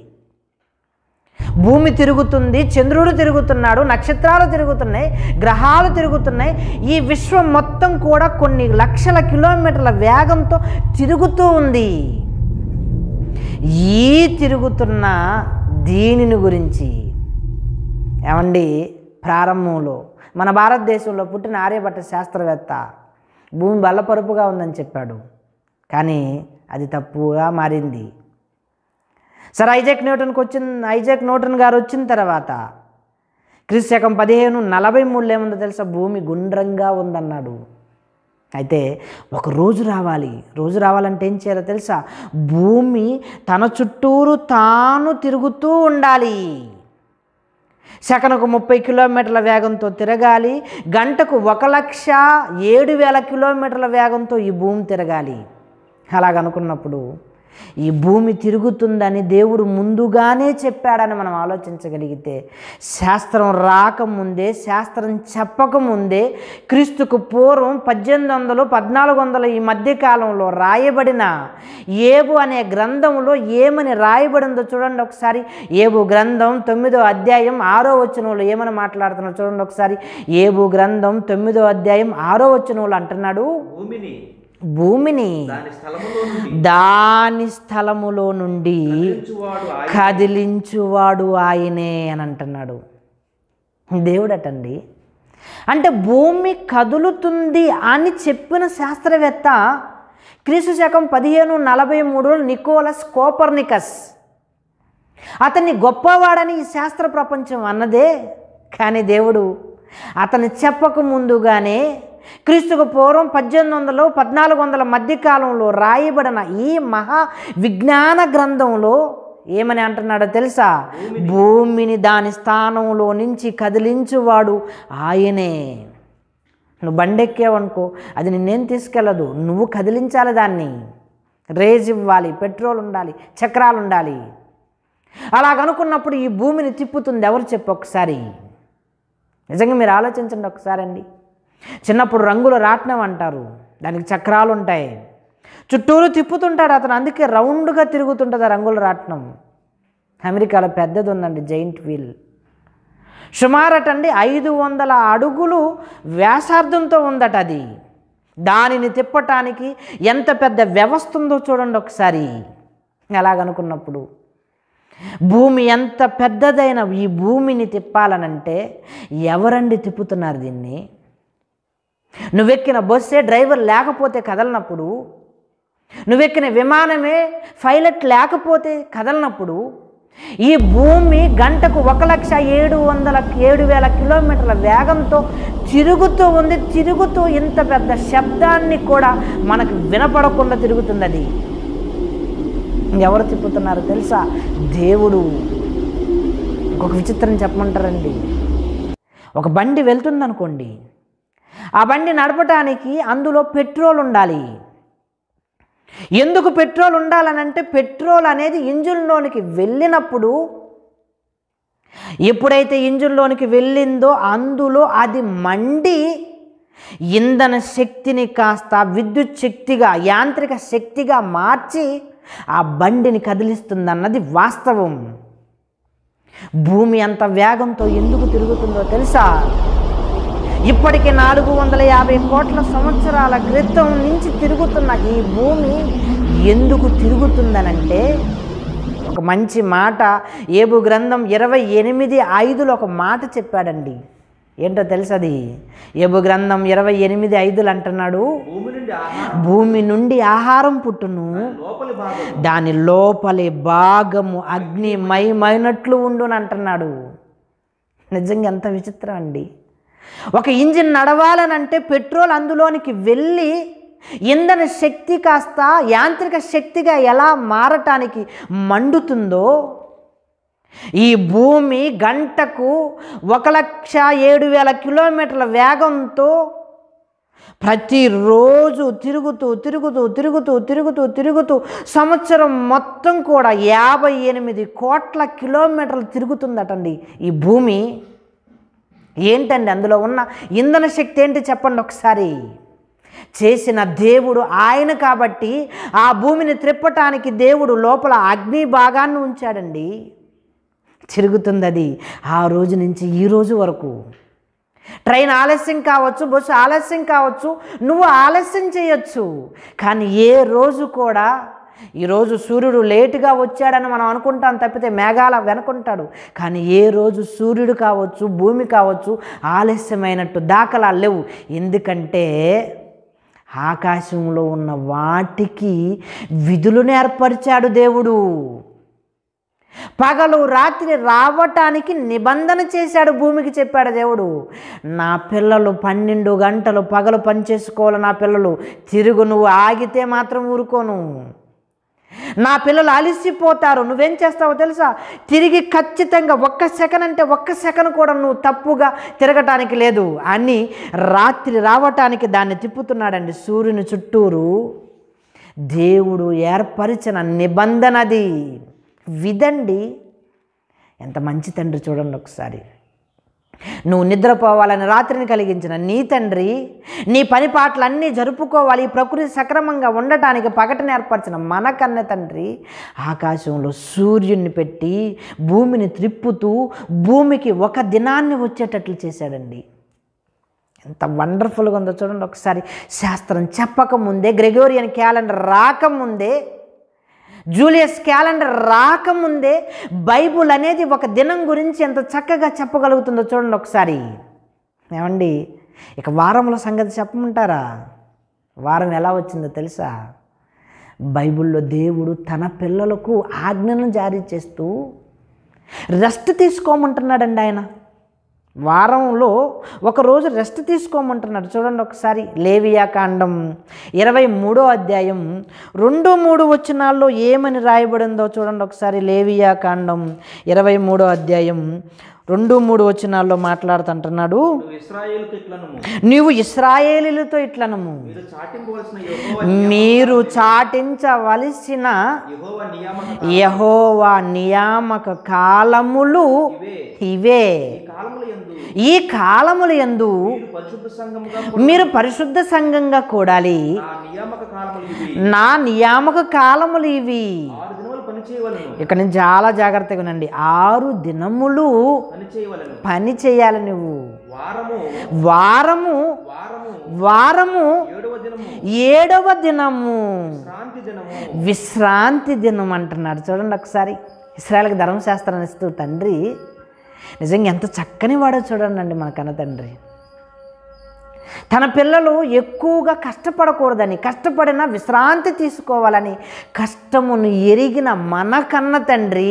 భూమి తిరుగుతుంది చంద్రుడు తిరుగుతున్నాడు నక్షత్రాలు తిరుగుతున్నాయి గ్రహాలు తిరుగుతున్నాయి ఈ విశ్వం మొత్తం కూడా కొన్ని లక్షల కిలోమీటర్ల వేగంతో తిరుగుతూ ఉంది ఈ తిరుగుతున్న దీనిని గురించి ఏమండి ప్రారంభంలో మన భారతదేశంలో పుట్టిన ఆర్యభట్ట శాస్త్రవేత్త భూమి బల్లపరుపుగా ఉందని చెప్పాడు కానీ అది తప్పుగా మారింది సర్ ఐజాక్ న్యూటన్కి వచ్చిన ఐజాక్ న్యూటన్ గారు వచ్చిన తర్వాత క్రీస్తు శకం పదిహేను నలభై మూడులో ఏముందో తెలుసా భూమి గుండ్రంగా ఉందన్నాడు అయితే ఒక రోజు రావాలి రోజు రావాలంటే ఏం చేయాలో తెలుసా భూమి తన చుట్టూరు తాను తిరుగుతూ ఉండాలి సెకనుకు ముప్పై కిలోమీటర్ల వేగంతో తిరగాలి గంటకు ఒక లక్ష ఏడు వేల కిలోమీటర్ల వేగంతో ఈ భూమి తిరగాలి అలాగనుకున్నప్పుడు ఈ భూమి తిరుగుతుందని దేవుడు ముందుగానే చెప్పాడని మనం ఆలోచించగలిగితే శాస్త్రం రాకముందే శాస్త్రం చెప్పకముందే క్రీస్తుకు పూర్వం పద్దెనిమిది వందలు పద్నాలుగు వందలు ఈ మధ్యకాలంలో రాయబడిన ఏబు అనే గ్రంథంలో ఏమని రాయబడిందో చూడండి ఒకసారి ఏబు గ్రంథం తొమ్మిదో అధ్యాయం ఆరో వచనంలో ఏమని మాట్లాడుతున్నాడు చూడండి ఒకసారి ఏబు గ్రంథం తొమ్మిదో అధ్యాయం ఆరో వచనంలో అంటున్నాడు
భూమిని
భూమిని
దాని స్థలములో నుండి
దాని స్థలములో నుండి
కదిలించువాడు ఆయన
కదిలించువాడు ఆయనే అని అంటున్నాడు దేవుడటండి అంటే భూమి కదులుతుంది అని చెప్పిన శాస్త్రవేత్త క్రీస్తు శకం పదిహేను నలభై మూడులో నికోలస్ కోపర్నికస్ అతన్ని గొప్పవాడని ఈ శాస్త్ర ప్రపంచం అన్నదే కానీ దేవుడు అతను చెప్పక ముందుగానే క్రీస్తుకు పూర్వం పద్దెనిమిది వందలు పద్నాలుగు వందల మధ్యకాలంలో రాయబడిన ఈ మహా విజ్ఞాన గ్రంథంలో ఏమని అంటున్నాడో తెలుసా భూమిని దాని స్థానంలో నుంచి కదిలించువాడు ఆయనే నువ్వు బండెక్కావనుకో అది నిన్నేం తీసుకెళ్ళదు నువ్వు కదిలించాలి దాన్ని రేజ్ ఇవ్వాలి పెట్రోల్ ఉండాలి చక్రాలు ఉండాలి అలాగనుకున్నప్పుడు ఈ భూమిని తిప్పుతుంది ఎవరు చెప్పు ఒకసారి నిజంగా మీరు ఆలోచించండి ఒకసారి అండి చిన్నప్పుడు రంగుల రాట్నం అంటారు దానికి చక్రాలు ఉంటాయి చుట్టూరు తిప్పుతుంటాడు అతను అందుకే రౌండ్గా తిరుగుతుంటుంది ఆ రంగుల రాట్నం అమెరికాలో పెద్దది ఉందండి జైంట్ వీల్ సుమారటండి ఐదు వందల అడుగులు వ్యాసార్థంతో ఉందట అది దానిని తిప్పటానికి ఎంత పెద్ద వ్యవస్థ ఉందో చూడండి ఒకసారి ఎలాగనుకున్నప్పుడు భూమి ఎంత పెద్దదైన ఈ భూమిని తిప్పాలనంటే ఎవరండి తిప్పుతున్నారు దీన్ని నువ్వెక్కిన బస్సే డ్రైవర్ లేకపోతే కదలనప్పుడు నువ్వెక్కిన విమానమే పైలట్ లేకపోతే కదలనప్పుడు ఈ భూమి గంటకు ఒక లక్ష ఏడు వందల ఏడు వేల కిలోమీటర్ల వేగంతో తిరుగుతూ ఉంది తిరుగుతూ ఇంత పెద్ద శబ్దాన్ని కూడా మనకు వినపడకుండా తిరుగుతుంది అది ఎవరు తిప్పుతున్నారు తెలుసా దేవుడు ఇంకొక విచిత్రం చెప్పమంటారండి ఒక బండి వెళ్తుందనుకోండి ఆ బండి నడపటానికి అందులో పెట్రోల్ ఉండాలి ఎందుకు పెట్రోల్ ఉండాలనంటే పెట్రోల్ అనేది ఇంజిన్లోనికి వెళ్ళినప్పుడు ఎప్పుడైతే ఇంజిన్లోనికి వెళ్ళిందో అందులో అది మండి ఇంధన శక్తిని కాస్త విద్యుత్ శక్తిగా యాంత్రిక శక్తిగా మార్చి ఆ బండిని కదిలిస్తుందన్నది వాస్తవం భూమి అంత వేగంతో ఎందుకు తిరుగుతుందో తెలుసా ఇప్పటికి నాలుగు వందల యాభై కోట్ల సంవత్సరాల క్రితం నుంచి తిరుగుతున్న ఈ భూమి ఎందుకు తిరుగుతుందనంటే ఒక మంచి మాట ఏబు గ్రంథం ఇరవై ఎనిమిది ఐదులో ఒక మాట చెప్పాడండి ఏంటో తెలుసది ఏబు గ్రంథం ఇరవై ఎనిమిది ఐదులు అంటున్నాడు
భూమి నుండి ఆహారం
భూమి నుండి ఆహారం పుట్టును
లోపలి భాగం
దాని లోపలి భాగము అగ్నిమయమైనట్లు ఉండును అంటున్నాడు నిజంగా ఎంత విచిత్రం అండి ఒక ఇంజిన్ నడవాలనంటే పెట్రోల్ అందులోనికి వెళ్ళి ఇంధన శక్తి కాస్త యాంత్రిక శక్తిగా ఎలా మారటానికి మండుతుందో ఈ భూమి గంటకు ఒక లక్ష ఏడు వేల కిలోమీటర్ల వేగంతో ప్రతిరోజు తిరుగుతూ తిరుగుతూ తిరుగుతూ తిరుగుతూ తిరుగుతూ సంవత్సరం మొత్తం కూడా యాభై ఎనిమిది కోట్ల కిలోమీటర్లు తిరుగుతుందటండి ఈ భూమి ఏంటండి అందులో ఉన్న ఇంధన శక్తి ఏంటి చెప్పండి ఒకసారి చేసిన దేవుడు ఆయన కాబట్టి ఆ భూమిని త్రిప్పటానికి దేవుడు లోపల అగ్ని భాగాన్ని ఉంచాడండి తిరుగుతుంది అది ఆ రోజు నుంచి ఈ రోజు వరకు ట్రైన్ ఆలస్యం కావచ్చు బస్సు ఆలస్యం కావచ్చు నువ్వు ఆలస్యం చేయొచ్చు కానీ ఏ రోజు కూడా ఈరోజు సూర్యుడు లేటుగా వచ్చాడని మనం అనుకుంటాం తప్పితే మేఘాల వెనుకుంటాడు కానీ ఏ రోజు సూర్యుడు కావచ్చు భూమి కావచ్చు ఆలస్యమైనట్టు దాఖలాలు లేవు ఎందుకంటే ఆకాశంలో ఉన్న వాటికి విధులను ఏర్పరిచాడు దేవుడు పగలు రాత్రి రావటానికి నిబంధన చేశాడు భూమికి చెప్పాడు దేవుడు నా పిల్లలు పన్నెండు గంటలు పగలు పనిచేసుకోవాలి నా పిల్లలు తిరుగు నువ్వు ఆగితే మాత్రం ఊరుకోను నా పిల్లలు అలిసిపోతారు నువ్వేం చేస్తావో తెలుసా తిరిగి ఖచ్చితంగా ఒక్క సెకండ్ అంటే ఒక్క సెకండ్ కూడా నువ్వు తప్పుగా తిరగటానికి లేదు అని రాత్రి రావటానికి దాన్ని తిప్పుతున్నాడండి సూర్యుని చుట్టూరు దేవుడు ఏర్పరిచిన నిబంధనది విదండి ఎంత మంచి తండ్రి చూడండి ఒకసారి నువ్వు నిద్రపోవాలని రాత్రిని కలిగించిన నీ తండ్రి నీ పని పాటలన్నీ జరుపుకోవాలి ఈ ప్రకృతి సక్రమంగా ఉండటానికి పగటను ఏర్పరిచిన మన కన్న తండ్రి ఆకాశంలో సూర్యుడిని పెట్టి భూమిని త్రిప్పుతూ భూమికి ఒక దినాన్ని వచ్చేటట్లు చేశాడండి ఎంత వండర్ఫుల్గా ఉందో చూడండి ఒకసారి శాస్త్రం చెప్పకముందే గ్రెగోరియన్ క్యాలెండర్ రాకముందే జూలియస్ క్యాలెండర్ రాకముందే బైబుల్ అనేది ఒక దినం గురించి ఎంత చక్కగా చెప్పగలుగుతుందో చూడండి ఒకసారి ఏమండి ఇక వారముల సంగతి చెప్పమంటారా వారం ఎలా వచ్చిందో తెలుసా బైబిల్లో దేవుడు తన పిల్లలకు ఆజ్ఞను జారీ చేస్తూ రెస్ట్ తీసుకోమంటున్నాడండి ఆయన వారంలో ఒకరోజు రెస్ట్ తీసుకోమంటున్నాడు చూడండి ఒకసారి లేవియా కాండం ఇరవై మూడో అధ్యాయం రెండు మూడు వచనాల్లో ఏమని రాయబడిందో చూడండి ఒకసారి లేవియా కాండం ఇరవై మూడో అధ్యాయం రెండు మూడు వచనాల్లో మాట్లాడుతుంటున్నాడు
నువ్వు ఇస్రాయేలుకు ఇట్లను
నీవు ఇస్రాయేలీలతో ఇట్లనము
మీరు చాటింపవలసిన యెహోవా
మీరు చాటించవలసిన
యెహోవా నియామక
యహోవా నియామక కాలములు
ఇవే
ఇవే
ఈ కాలముల యందు
ఈ కాలముల యందు
మీరు పరిశుద్ధ సంఘముగా
మీరు పరిశుద్ధ సంఘంగా కూడాలి
నా నియామక కాలములు ఇవి
నా నియామక కాలములు ఇవి
ఆరు దినములు పని చేయవలను
ఇక్కడ నుంచి చాలా జాగ్రత్తగా ఉండండి ఆరు దినములు
పని చేయవలను
పని చేయాలి నువ్వు
వారము
వారము
వారము
వారము
ఏడవ దినము
ఏడవ దినము
శాంతి దినము
విశ్రాంతి దినం అంటున్నాడు చూడండి ఒకసారి ఇస్రాయల్కి ధర్మశాస్త్రాన్ని ఇస్తూ తండ్రి నిజంగా ఎంత చక్కని వాడో చూడండి అండి మన కన్న తండ్రి తన పిల్లలు ఎక్కువగా కష్టపడకూడదని కష్టపడిన విశ్రాంతి తీసుకోవాలని కష్టమును ఎరిగిన మన కన్న తండ్రి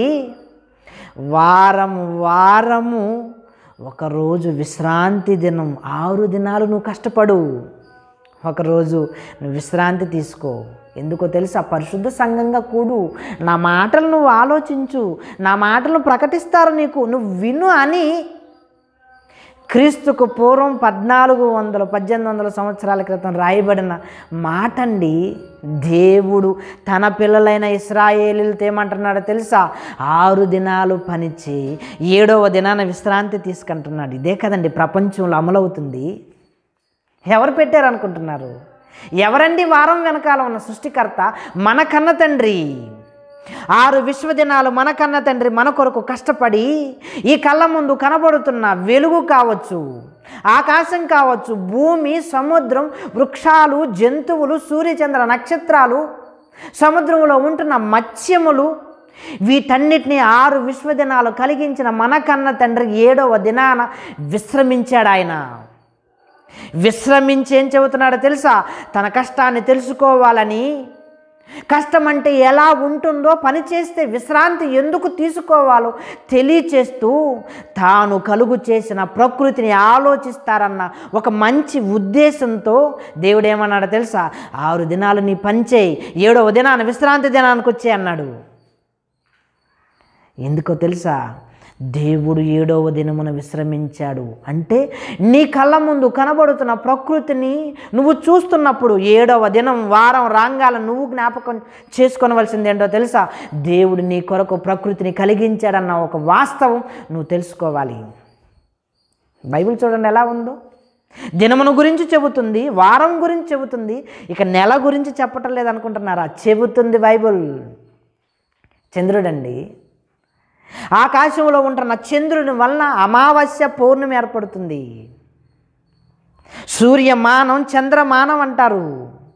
వారము వారము ఒకరోజు విశ్రాంతి దినం ఆరు దినాలు నువ్వు కష్టపడు ఒకరోజు నువ్వు విశ్రాంతి తీసుకో ఎందుకో తెలుసా పరిశుద్ధ సంఘంగా కూడు నా మాటలు నువ్వు ఆలోచించు నా మాటలను ప్రకటిస్తారు నీకు నువ్వు విను అని క్రీస్తుకు పూర్వం పద్నాలుగు వందల పద్దెనిమిది వందల సంవత్సరాల క్రితం రాయబడిన మాట అండి దేవుడు తన పిల్లలైన ఇస్రాయేలీలతో ఏమంటున్నాడో తెలుసా ఆరు దినాలు పనిచేయి ఏడవ దినాన విశ్రాంతి తీసుకుంటున్నాడు ఇదే కదండి ప్రపంచంలో అమలవుతుంది ఎవరు పెట్టారు అనుకుంటున్నారు ఎవరండి వారం వెనకాల ఉన్న సృష్టికర్త మన కన్న తండ్రి ఆరు విశ్వదినాలు మన కన్న తండ్రి మన కొరకు కష్టపడి ఈ కళ్ళ ముందు కనబడుతున్న వెలుగు కావచ్చు ఆకాశం కావచ్చు భూమి సముద్రం వృక్షాలు జంతువులు సూర్యచంద్ర నక్షత్రాలు సముద్రంలో ఉంటున్న మత్స్యములు వీటన్నిటిని ఆరు విశ్వదినాలు కలిగించిన మన కన్న తండ్రి ఏడవ దినాన విశ్రమించాడు ఆయన విశ్రమించి ఏం చెబుతున్నాడో తెలుసా తన కష్టాన్ని తెలుసుకోవాలని కష్టం అంటే ఎలా ఉంటుందో పని చేస్తే విశ్రాంతి ఎందుకు తీసుకోవాలో తెలియచేస్తూ తాను కలుగు చేసిన ప్రకృతిని ఆలోచిస్తారన్న ఒక మంచి ఉద్దేశంతో దేవుడు ఏమన్నాడో తెలుసా ఆరు దినాలు నీ పనిచేయి ఏడవ దినాన విశ్రాంతి దినానికి వచ్చే అన్నాడు ఎందుకో తెలుసా దేవుడు ఏడవ దినమున విశ్రమించాడు అంటే నీ కళ్ళ ముందు కనబడుతున్న ప్రకృతిని నువ్వు చూస్తున్నప్పుడు ఏడవ దినం వారం రాంగాల నువ్వు జ్ఞాపకం చేసుకొనవలసింది ఏంటో తెలుసా దేవుడు నీ కొరకు ప్రకృతిని కలిగించాడన్న ఒక వాస్తవం నువ్వు తెలుసుకోవాలి బైబిల్ చూడండి ఎలా ఉందో దినమును గురించి చెబుతుంది వారం గురించి చెబుతుంది ఇక నెల గురించి చెప్పటం లేదనుకుంటున్నారా చెబుతుంది బైబిల్ చంద్రుడండి ఆకాశంలో ఉంటున్న చంద్రుని వలన అమావాస్య పౌర్ణమి ఏర్పడుతుంది సూర్యమానం చంద్రమానం అంటారు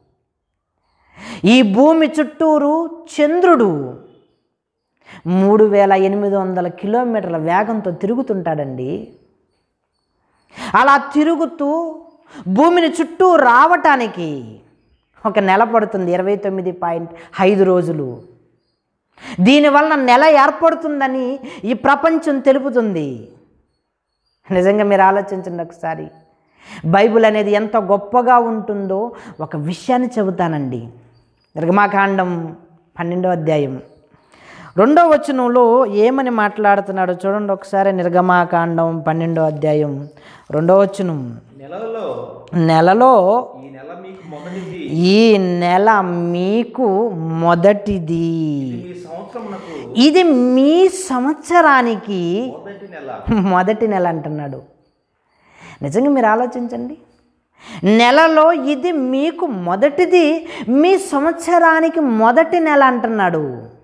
ఈ భూమి చుట్టూరు చంద్రుడు మూడు వేల ఎనిమిది వందల కిలోమీటర్ల వేగంతో తిరుగుతుంటాడండి అలా తిరుగుతూ భూమిని చుట్టూ రావటానికి ఒక నెల పడుతుంది ఇరవై తొమ్మిది పాయింట్ ఐదు రోజులు దీనివలన నెల ఏర్పడుతుందని ఈ ప్రపంచం తెలుపుతుంది నిజంగా మీరు ఆలోచించండి ఒకసారి బైబిల్ అనేది ఎంత గొప్పగా ఉంటుందో ఒక విషయాన్ని చెబుతానండి నిర్గమాకాండం పన్నెండో అధ్యాయం రెండో వచనంలో ఏమని మాట్లాడుతున్నాడో చూడండి ఒకసారి నిర్గమాకాండం పన్నెండో అధ్యాయం రెండో వచనం
నెలలో
నెలలో
ఈ నెల మీకు మొదటిది
ఈ నెల మీకు మొదటిది
మీ సంవత్సరమునకు
ఇది మీ సంవత్సరానికి
మొదటి నెల
మొదటి నెల అంటున్నాడు నిజంగా మీరు ఆలోచించండి నెలలో ఇది మీకు మొదటిది మీ సంవత్సరానికి మొదటి నెల అంటున్నాడు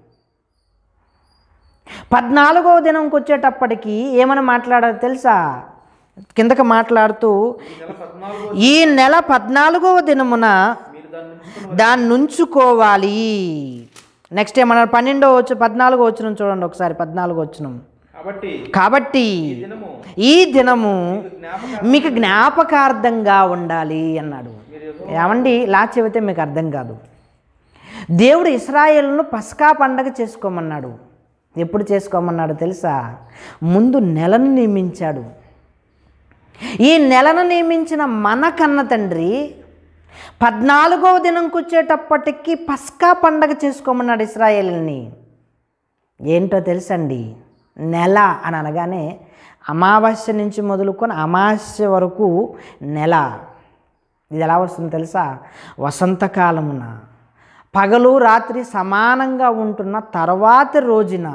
పద్నాలుగవ దినంకి వచ్చేటప్పటికి ఏమని మాట్లాడాలో తెలుసా కిందకి మాట్లాడుతూ
ఈ నెల పద్నాలుగో
ఈ నెల పద్నాలుగవ దినమున
మీరు దాన్ని ఉంచుకుని
దాన్ని ఉంచుకోవాలి నెక్స్ట్ ఏమన్నారు పన్నెండో వచ్చు పద్నాలుగో వచ్చిన చూడండి ఒకసారి పద్నాలుగో వచ్చిన
కాబట్టి
కాబట్టి
ఈ దినము
ఈ దినము
జ్ఞాపకం
మీకు జ్ఞాపకార్థంగా ఉండాలి అన్నాడు
మీరు
ఏమండి ఇలా చెబితే మీకు అర్థం కాదు దేవుడు ఇస్రాయేల్ను పస్కా పండగ చేసుకోమన్నాడు ఎప్పుడు చేసుకోమన్నాడు తెలుసా ముందు నెలను నియమించాడు ఈ నెలను నియమించిన మన కన్న తండ్రి పద్నాలుగవ దినంకి వచ్చేటప్పటికి పస్కా పండగ చేసుకోమన్నాడు ఇస్రాయేల్ని ఏంటో తెలుసండి నెల అని అనగానే అమావాస్య నుంచి మొదలుకొని అమావాస్య వరకు నెల ఇది ఎలా వస్తుంది తెలుసా వసంతకాలమున పగలు రాత్రి సమానంగా ఉంటున్న తర్వాతి రోజున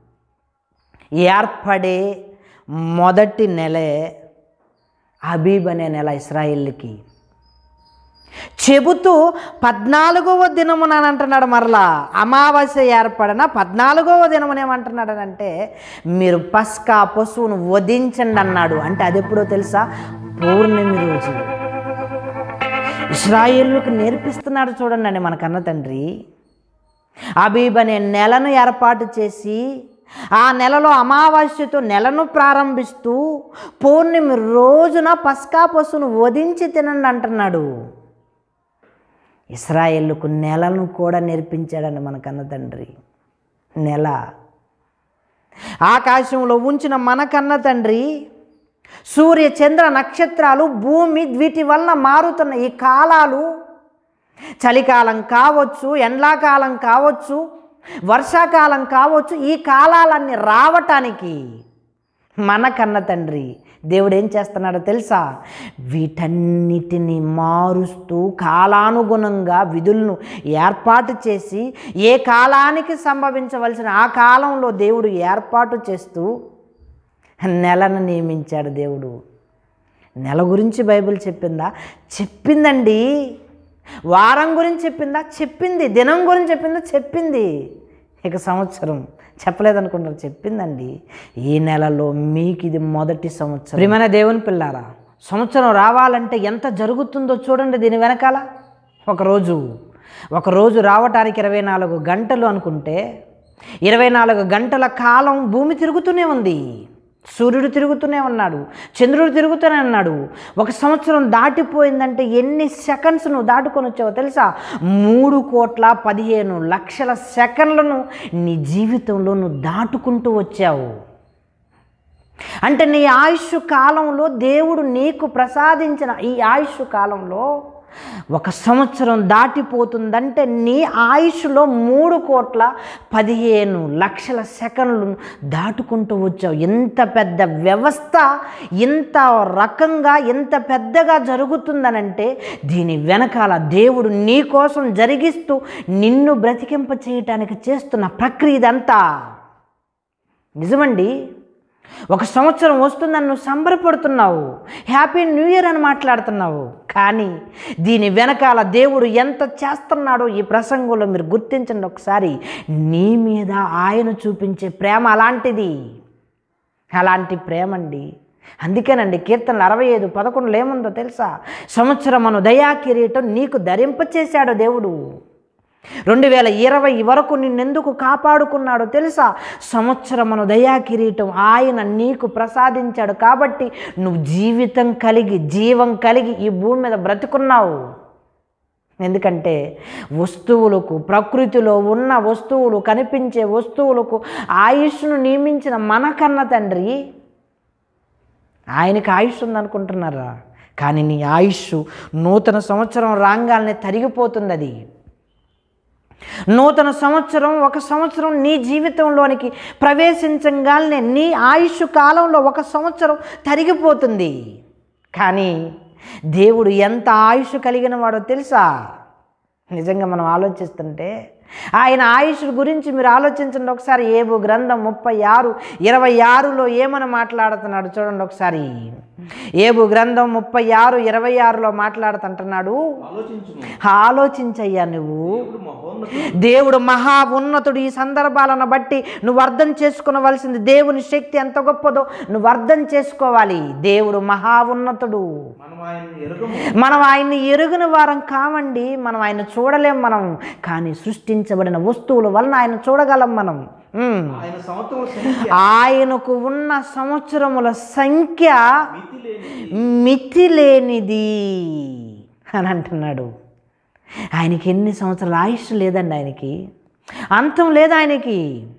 ఏర్పడే మొదటి నెలే అబీబ్ అనే నెల ఇస్రాయిల్కి చెబుతూ పద్నాలుగవ దినమున అని అంటున్నాడు మరలా అమావాస్య ఏర్పడిన పద్నాలుగవ దినమున ఏమంటున్నాడు అంటే మీరు పస్కా పశువును వధించండి అన్నాడు అంటే అది ఎప్పుడో తెలుసా పౌర్ణమి రోజు ఇస్రాయేళ్ళకు నేర్పిస్తున్నాడు చూడండి మన కన్న తండ్రి అబీబ్ అనే నెలను ఏర్పాటు చేసి ఆ నెలలో అమావాస్యతో నెలను ప్రారంభిస్తూ పౌర్ణమి రోజున పస్కా పశువును వధించి తినండి అంటున్నాడు ఇస్రాయేళ్ళకు నెలను కూడా నేర్పించాడండి మన కన్న తండ్రి నెల ఆకాశంలో ఉంచిన మన కన్న తండ్రి సూర్య చంద్ర నక్షత్రాలు భూమి వీటి వలన మారుతున్న ఈ కాలాలు చలికాలం కావచ్చు ఎండాకాలం కావచ్చు వర్షాకాలం కావచ్చు ఈ కాలాలన్నీ రావటానికి మన కన్న తండ్రి దేవుడు ఏం చేస్తున్నాడో తెలుసా వీటన్నిటిని మారుస్తూ కాలానుగుణంగా విధులను ఏర్పాటు చేసి ఏ కాలానికి సంభవించవలసిన ఆ కాలంలో దేవుడు ఏర్పాటు చేస్తూ నెలను నియమించాడు దేవుడు నెల గురించి బైబిల్ చెప్పిందా చెప్పిందండి వారం గురించి చెప్పిందా చెప్పింది దినం గురించి చెప్పిందా చెప్పింది ఇక సంవత్సరం చెప్పలేదనుకుంటారు చెప్పిందండి ఈ నెలలో మీకు ఇది మొదటి సంవత్సరం ప్రియమైన దేవుని పిల్లారా సంవత్సరం రావాలంటే ఎంత జరుగుతుందో చూడండి దీని వెనకాల ఒకరోజు ఒకరోజు రావటానికి ఇరవై నాలుగు గంటలు అనుకుంటే ఇరవై నాలుగు గంటల కాలం భూమి తిరుగుతూనే ఉంది సూర్యుడు తిరుగుతూనే ఉన్నాడు చంద్రుడు తిరుగుతూనే ఉన్నాడు ఒక సంవత్సరం దాటిపోయిందంటే ఎన్ని సెకండ్స్ నువ్వు దాటుకొని వచ్చావో తెలుసా మూడు కోట్ల పదిహేను లక్షల సెకండ్లను నీ జీవితంలో నువ్వు దాటుకుంటూ వచ్చావు అంటే నీ ఆయుష్ కాలంలో దేవుడు నీకు ప్రసాదించిన ఈ ఆయుష్ కాలంలో ఒక సంవత్సరం దాటిపోతుందంటే నీ ఆయుష్లో మూడు కోట్ల పదిహేను లక్షల సెకండ్లను దాటుకుంటూ వచ్చావు ఇంత పెద్ద వ్యవస్థ ఇంత రకంగా ఇంత పెద్దగా జరుగుతుందనంటే దీని వెనకాల దేవుడు నీ కోసం జరిగిస్తూ నిన్ను బ్రతికింప చేయటానికి చేస్తున్న ప్రక్రియ ఇదంతా నిజమండి ఒక సంవత్సరం వస్తుందని నువ్వు సంబరపడుతున్నావు హ్యాపీ న్యూ ఇయర్ అని మాట్లాడుతున్నావు కానీ దీని వెనకాల దేవుడు ఎంత చేస్తున్నాడో ఈ ప్రసంగంలో మీరు గుర్తించండి ఒకసారి నీ మీద ఆయన చూపించే ప్రేమ అలాంటిది అలాంటి ప్రేమ అండి అందుకేనండి కీర్తనలు అరవై ఐదు పదకొండులో ఏముందో తెలుసా సంవత్సరమును దయా కిరీటం నీకు ధరింపచేశాడు దేవుడు రెండు వేల ఇరవై వరకు నిన్నెందుకు కాపాడుకున్నాడో తెలుసా సంవత్సరమును దయా కిరీటం ఆయన నీకు ప్రసాదించాడు కాబట్టి నువ్వు జీవితం కలిగి జీవం కలిగి ఈ భూమి మీద బ్రతుకున్నావు ఎందుకంటే వస్తువులకు ప్రకృతిలో ఉన్న వస్తువులు కనిపించే వస్తువులకు ఆయుష్ను నియమించిన మన కన్న తండ్రి ఆయనకి ఆయుష్ ఉందనుకుంటున్నారా కానీ నీ ఆయుష్ నూతన సంవత్సరం రాగానే తరిగిపోతుంది అది నూతన సంవత్సరం ఒక సంవత్సరం నీ జీవితంలోనికి ప్రవేశించగానే నీ ఆయుష్ కాలంలో ఒక సంవత్సరం తరిగిపోతుంది కానీ దేవుడు ఎంత ఆయుష్ కలిగిన వాడో తెలుసా నిజంగా మనం ఆలోచిస్తుంటే ఆయన ఆయుష్ గురించి మీరు ఆలోచించండి ఒకసారి ఏబు గ్రంథం ముప్పై ఆరు ఇరవై ఆరులో ఏమని మాట్లాడుతున్నాడు చూడండి ఒకసారి ఏబు గ్రంథం ముప్పై ఆరు ఇరవై ఆరులో మాట్లాడుతుంటున్నాడు
ఆలోచించుము
ఆలోచించయ్యా నువ్వు
దేవుడు మహోన్నతుడు
దేవుడు మహా ఉన్నతుడు ఈ సందర్భాలను బట్టి నువ్వు అర్థం చేసుకునవలసింది దేవుని శక్తి ఎంత గొప్పదో నువ్వు అర్థం చేసుకోవాలి దేవుడు మహా ఉన్నతుడు
మనం ఆయన ఎరుగము
మనం ఆయన్ని ఎరుగిన వారం కావండి మనం ఆయన చూడలేం మనం కానీ సృష్టించబడిన వస్తువుల వలన ఆయన చూడగలం మనం ఉమ్.
ఆయన సంవత్సరం సంఖ్య
ఆయనకు ఉన్న సంవత్సరముల సంఖ్య
మితి లేని
మితి లేనిది అని అంటున్నాడు ఆయనకి ఎన్ని సంవత్సరాల ఆయుష్ లేదండి ఆయనకి అంతం లేదు ఆయనకి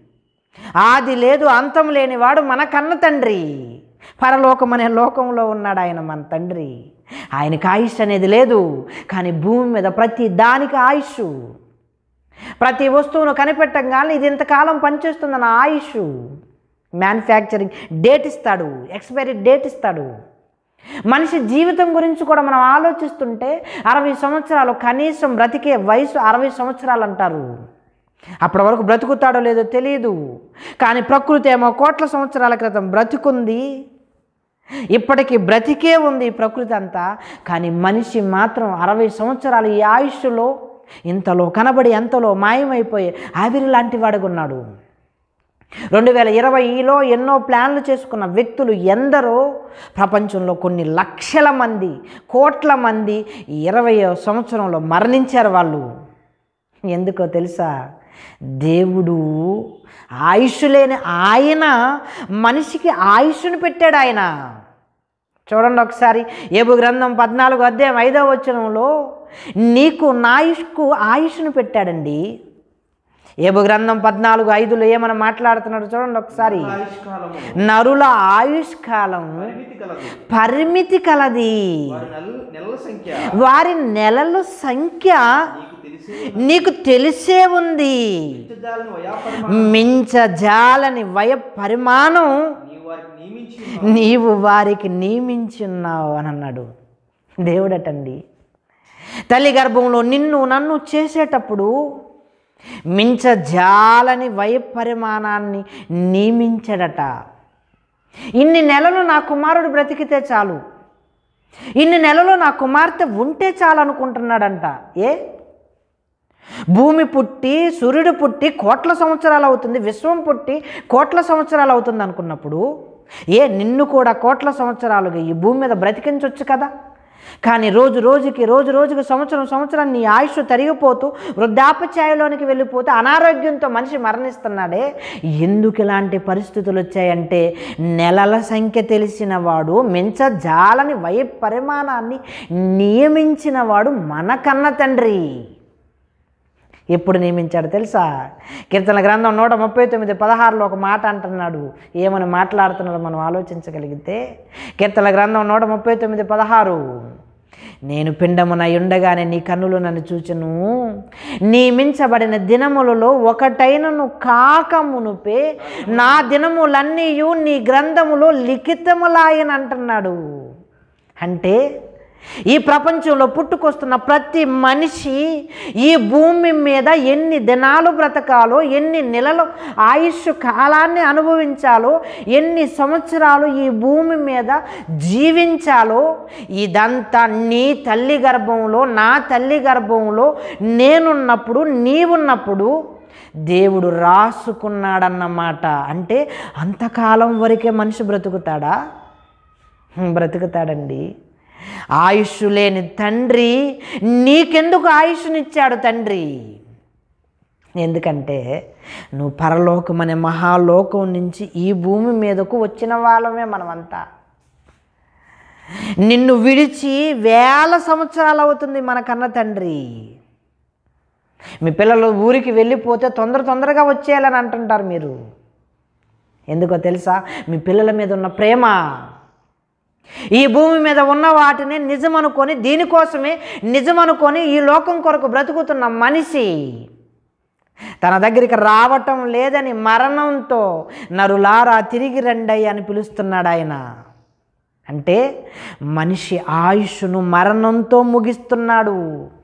ఆది లేదు అంతం లేనివాడు మన కన్న తండ్రి పరలోకం అనే లోకంలో ఉన్నాడు ఆయన మన తండ్రి ఆయనకి ఆయుష్ అనేది లేదు కానీ భూమి మీద ప్రతి దానికి ఆయుష్ ప్రతి వస్తువును కనిపెట్టంగానే ఇది ఇంతకాలం పనిచేస్తుందన్న ఆయుష్ మ్యానుఫ్యాక్చరింగ్ డేట్ ఇస్తాడు ఎక్స్పైరీ డేట్ ఇస్తాడు మనిషి జీవితం గురించి కూడా మనం ఆలోచిస్తుంటే అరవై సంవత్సరాలు కనీసం బ్రతికే వయసు అరవై సంవత్సరాలు అంటారు అప్పటి వరకు బ్రతుకుతాడో లేదో తెలియదు కానీ ప్రకృతి ఏమో కోట్ల సంవత్సరాల క్రితం బ్రతుకుంది ఇప్పటికీ బ్రతికే ఉంది ఈ ప్రకృతి అంతా కానీ మనిషి మాత్రం అరవై సంవత్సరాలు ఈ ఆయుష్లో ఇంతలో కనబడి ఎంతలో మాయమైపోయే ఆవిరి లాంటి వాడుగా ఉన్నాడు రెండు వేల ఇరవైలో ఎన్నో ప్లాన్లు చేసుకున్న వ్యక్తులు ఎందరో ప్రపంచంలో కొన్ని లక్షల మంది కోట్ల మంది ఈ ఇరవై సంవత్సరంలో మరణించారు వాళ్ళు ఎందుకో తెలుసా దేవుడు ఆయుష్ లేని ఆయన మనిషికి ఆయుష్ను పెట్టాడు ఆయన చూడండి ఒకసారి ఏబు గ్రంథం పద్నాలుగు అధ్యాయం ఐదవ వచనంలో నీకు నాయుష్కు ఆయుష్ను పెట్టాడండి ఏబు గ్రంథం పద్నాలుగు ఐదులో ఏమని మాట్లాడుతున్నాడు చూడండి ఒకసారి
ఆయుష్కాలము
నరుల ఆయుష్కాలం
పరిమితి కలదు
పరిమితి కలది
వారి నెల నెలల సంఖ్య
వారి నెలల సంఖ్య
నీకు తెలిసి
నీకు తెలిసే ఉంది
నిత్యజాలని వయాపరిమాణం
మించజాలని వయ పరిమాణం
నీవు వారికి నియమించి ఉన్నావు.
నీవు వారికి నియమించున్నావు అని అన్నాడు దేవుడటండి తల్లి గర్భంలో నిన్ను నన్ను చేసేటప్పుడు మించజాలని వయ పరిమాణాన్ని నియమించడట ఇన్ని నెలలు నా కుమారుడు బ్రతికితే చాలు ఇన్ని నెలలు నా కుమార్తె ఉంటే చాలు అనుకుంటున్నాడంట ఏ భూమి పుట్టి సూర్యుడు పుట్టి కోట్ల సంవత్సరాలు అవుతుంది విశ్వం పుట్టి కోట్ల సంవత్సరాలు అవుతుంది అనుకున్నప్పుడు ఏ నిన్ను కూడా కోట్ల సంవత్సరాలుగా ఈ భూమి మీద బ్రతికించవచ్చు కదా కానీ రోజు రోజుకి రోజు రోజుకి సంవత్సరం సంవత్సరం నీ ఆయుష్ తరిగిపోతూ వృద్ధాపచాయలోనికి వెళ్ళిపోతే అనారోగ్యంతో మనిషి మరణిస్తున్నాడే ఎందుకు ఇలాంటి పరిస్థితులు వచ్చాయంటే నెలల సంఖ్య తెలిసిన వాడు మించజాలని వయ పరిమాణాన్ని నియమించిన వాడు మన కన్న తండ్రి ఎప్పుడు నియమించాడు తెలుసా కీర్తన గ్రంథం నూట ముప్పై తొమ్మిది పదహారులో ఒక మాట అంటున్నాడు ఏమని మాట్లాడుతున్నాడో మనం ఆలోచించగలిగితే కీర్తన గ్రంథం నూట ముప్పై తొమ్మిది పదహారు నేను పిండమున ఉండగానే నీ కన్నులు నన్ను చూచును నియమించబడిన దినములలో ఒకటైనను కాక మునుపే నా దినములన్నీయు నీ గ్రంథములో లిఖితములాయని అంటున్నాడు అంటే ఈ ప్రపంచంలో పుట్టుకొస్తున్న ప్రతి మనిషి ఈ భూమి మీద ఎన్ని దినాలు బ్రతకాలో ఎన్ని నెలలు ఆయుష్ కాలాన్ని అనుభవించాలో ఎన్ని సంవత్సరాలు ఈ భూమి మీద జీవించాలో ఇదంతా నీ తల్లి గర్భంలో నా తల్లి గర్భంలో నేనున్నప్పుడు నీవున్నప్పుడు దేవుడు రాసుకున్నాడన్నమాట అంటే అంతకాలం వరకే మనిషి బ్రతుకుతాడా హ్మ్, బ్రతుకుతాడండి ఆయుష్ లేని తండ్రి నీకెందుకు ఆయుష్నిచ్చాడు తండ్రి ఎందుకంటే నువ్వు పరలోకం అనే మహాలోకం నుంచి ఈ భూమి మీదకు వచ్చిన వాళ్ళమే మనమంతా నిన్ను విడిచి వేల సంవత్సరాలు అవుతుంది మన కన్న తండ్రి మీ పిల్లలు ఊరికి వెళ్ళిపోతే తొందర తొందరగా వచ్చేయాలని అంటుంటారు మీరు ఎందుకో తెలుసా మీ పిల్లల మీద ఉన్న ప్రేమ ఈ భూమి మీద ఉన్న వాటిని నిజం అనుకొని దీనికోసమే నిజం అనుకొని ఈ లోకం కొరకు బ్రతుకుతున్న మనిషి తన దగ్గరికి రావటం లేదని మరణంతో నరులారా తిరిగి రండి అని పిలుస్తున్నాడు ఆయన అంటే మనిషి ఆయుష్ను మరణంతో ముగిస్తున్నాడు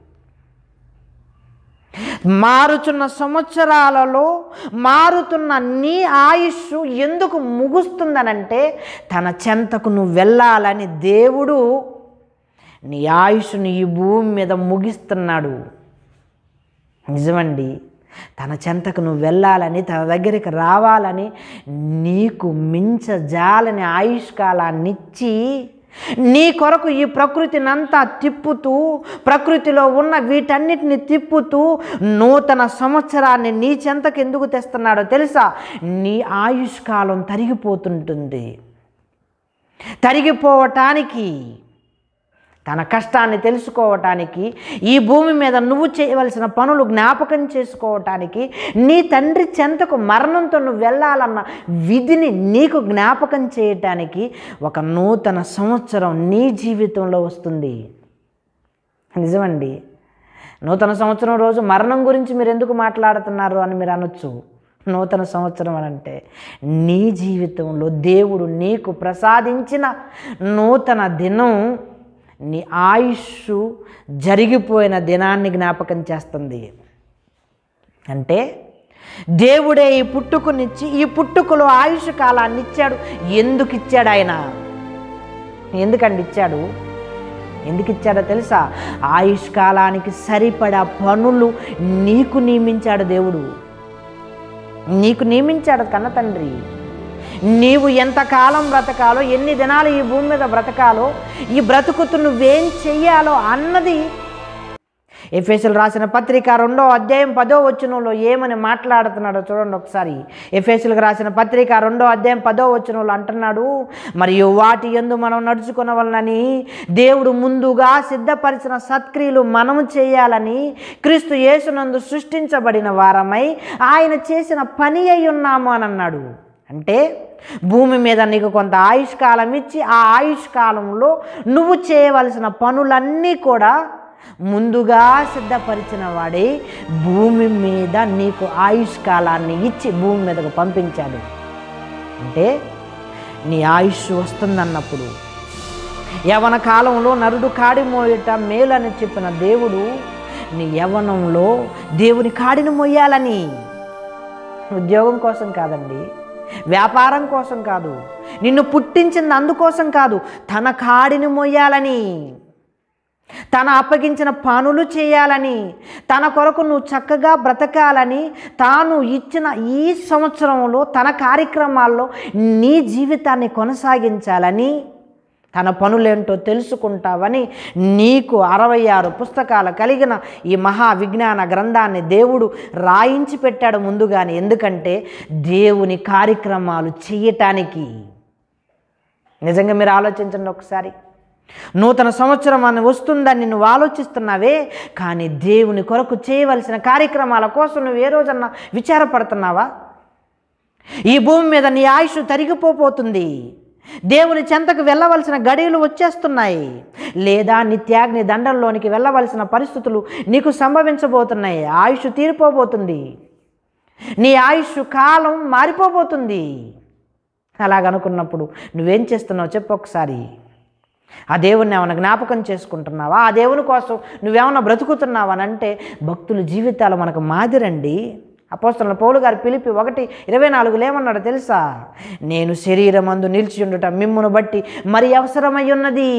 మారుచున్న సంవత్సరాలలో మారుతున్న నీ ఆయుష్ ఎందుకు ముగుస్తుందనంటే తన చెంతకు నువ్వు వెళ్ళాలని దేవుడు నీ ఆయుష్ను ఈ భూమి మీద ముగిస్తున్నాడు నిజమండి తన చెంతకు నువ్వు వెళ్ళాలని తన దగ్గరికి రావాలని నీకు మించజాలని ఆయుష్కాలాన్ని ఇచ్చి నీ కొరకు ఈ ప్రకృతినంతా తిప్పుతూ ప్రకృతిలో ఉన్న వీటన్నిటిని తిప్పుతూ నూతన సంవత్సరాన్ని నీ చెంతకు ఎందుకు తెస్తున్నాడో తెలుసా నీ ఆయుష్కాలం తరిగిపోతుంటుంది తరిగిపోవటానికి తన కష్టాన్ని తెలుసుకోవటానికి ఈ భూమి మీద నువ్వు చేయవలసిన పనులు జ్ఞాపకం చేసుకోవటానికి నీ తండ్రి చెంతకు మరణంతో నువ్వు వెళ్ళాలన్న విధిని నీకు జ్ఞాపకం చేయటానికి ఒక నూతన సంవత్సరం నీ జీవితంలో వస్తుంది నిజమండి నూతన సంవత్సరం రోజు మరణం గురించి మీరు ఎందుకు మాట్లాడుతున్నారు అని మీరు అనొచ్చు నూతన సంవత్సరం అని అంటే నీ జీవితంలో దేవుడు నీకు ప్రసాదించిన నూతన దినం నీ ఆయుష్ జరిగిపోయిన దినాన్ని జ్ఞాపకం చేస్తుంది అంటే దేవుడే ఈ పుట్టుకునిచ్చి ఈ పుట్టుకలో ఆయుష్ కాలాన్ని ఇచ్చాడు ఎందుకు ఇచ్చాడు ఆయన ఎందుకండి ఇచ్చాడు ఎందుకు ఇచ్చాడో తెలుసా ఆయుష్ కాలానికి సరిపడా పనులు నీకు నియమించాడు దేవుడు నీకు నియమించాడు కన్న తండ్రి నీవు ఎంతకాలం బ్రతకాలో ఎన్ని దినాలు ఈ భూమి మీద బ్రతకాలో ఈ బ్రతుకుతూ నువ్వేం చెయ్యాలో అన్నది ఎఫ్ఎస్ఎల్ రాసిన పత్రిక రెండో అధ్యాయం పదో వచనంలో ఏమని మాట్లాడుతున్నాడో చూడండి ఒకసారి ఎఫ్ఎస్ఎల్కి రాసిన పత్రిక రెండో అధ్యాయం పదో వచనంలో అంటున్నాడు మరియు వాటి ఎందు మనం నడుచుకున్న వలనని దేవుడు ముందుగా సిద్ధపరిచిన సత్క్రియలు మనము చేయాలని క్రీస్తు యేసునందు సృష్టించబడిన వారమై ఆయన చేసిన పని అయి ఉన్నాము అని అన్నాడు అంటే భూమి మీద నీకు కొంత ఆయుష్కాలం ఇచ్చి ఆ ఆయుష్కాలంలో నువ్వు చేయవలసిన పనులన్నీ కూడా ముందుగా సిద్ధపరిచిన వాడే భూమి మీద నీకు ఆయుష్కాలాన్ని ఇచ్చి భూమి మీదకు పంపించాడు అంటే నీ ఆయుష్ వస్తుందన్నప్పుడు యవన కాలంలో నరుడు కాడి మోయట మేలని చెప్పిన దేవుడు నీ యవనంలో దేవుని కాడిని మోయాలని ఉద్యోగం కోసం కాదండి వ్యాపారం కోసం కాదు నిన్ను పుట్టించింది అందుకోసం కాదు తన కాడిని మోయాలని తన అప్పగించిన పనులు చేయాలని తన కొరకు నువ్వు చక్కగా బ్రతకాలని తాను ఇచ్చిన ఈ సంవత్సరంలో తన కార్యక్రమాల్లో నీ జీవితాన్ని కొనసాగించాలని తన పనులేంటో తెలుసుకుంటావని నీకు అరవై ఆరు పుస్తకాలు కలిగిన ఈ మహా విజ్ఞాన గ్రంథాన్ని దేవుడు రాయించి పెట్టాడు ముందుగానే ఎందుకంటే దేవుని కార్యక్రమాలు చేయటానికి నిజంగా మీరు ఆలోచించండి ఒకసారి నూతన సంవత్సరం అని వస్తుందని నువ్వు ఆలోచిస్తున్నావే కానీ దేవుని కొరకు చేయవలసిన కార్యక్రమాల కోసం నువ్వు ఏ రోజన్నా విచారపడుతున్నావా ఈ భూమి మీద నీ ఆయుష్ తరిగిపోతుంది దేవుని చెంతకు వెళ్ళవలసిన గడియలు వచ్చేస్తున్నాయి లేదా నిత్యాగ్ని దండంలోనికి వెళ్ళవలసిన పరిస్థితులు నీకు సంభవించబోతున్నాయి ఆయుష్ తీరిపోబోతుంది నీ ఆయుష్ కాలం మారిపోబోతుంది అలాగనుకున్నప్పుడు నువ్వేం చేస్తున్నావు చెప్పు ఒకసారి ఆ దేవుణ్ణి ఏమైనా జ్ఞాపకం చేసుకుంటున్నావా ఆ దేవుని కోసం నువ్వేమన్నా బ్రతుకుతున్నావా అని అంటే భక్తుల జీవితాలు మనకు మాదిరండి అపోస్తున్న పౌలు గారు పిలిపి ఒకటి ఇరవై నాలుగులో ఏమన్నాడో తెలుసా నేను శరీరమందు నిలిచి ఉండుట మిమ్మును బట్టి మరి అవసరమై ఉన్నది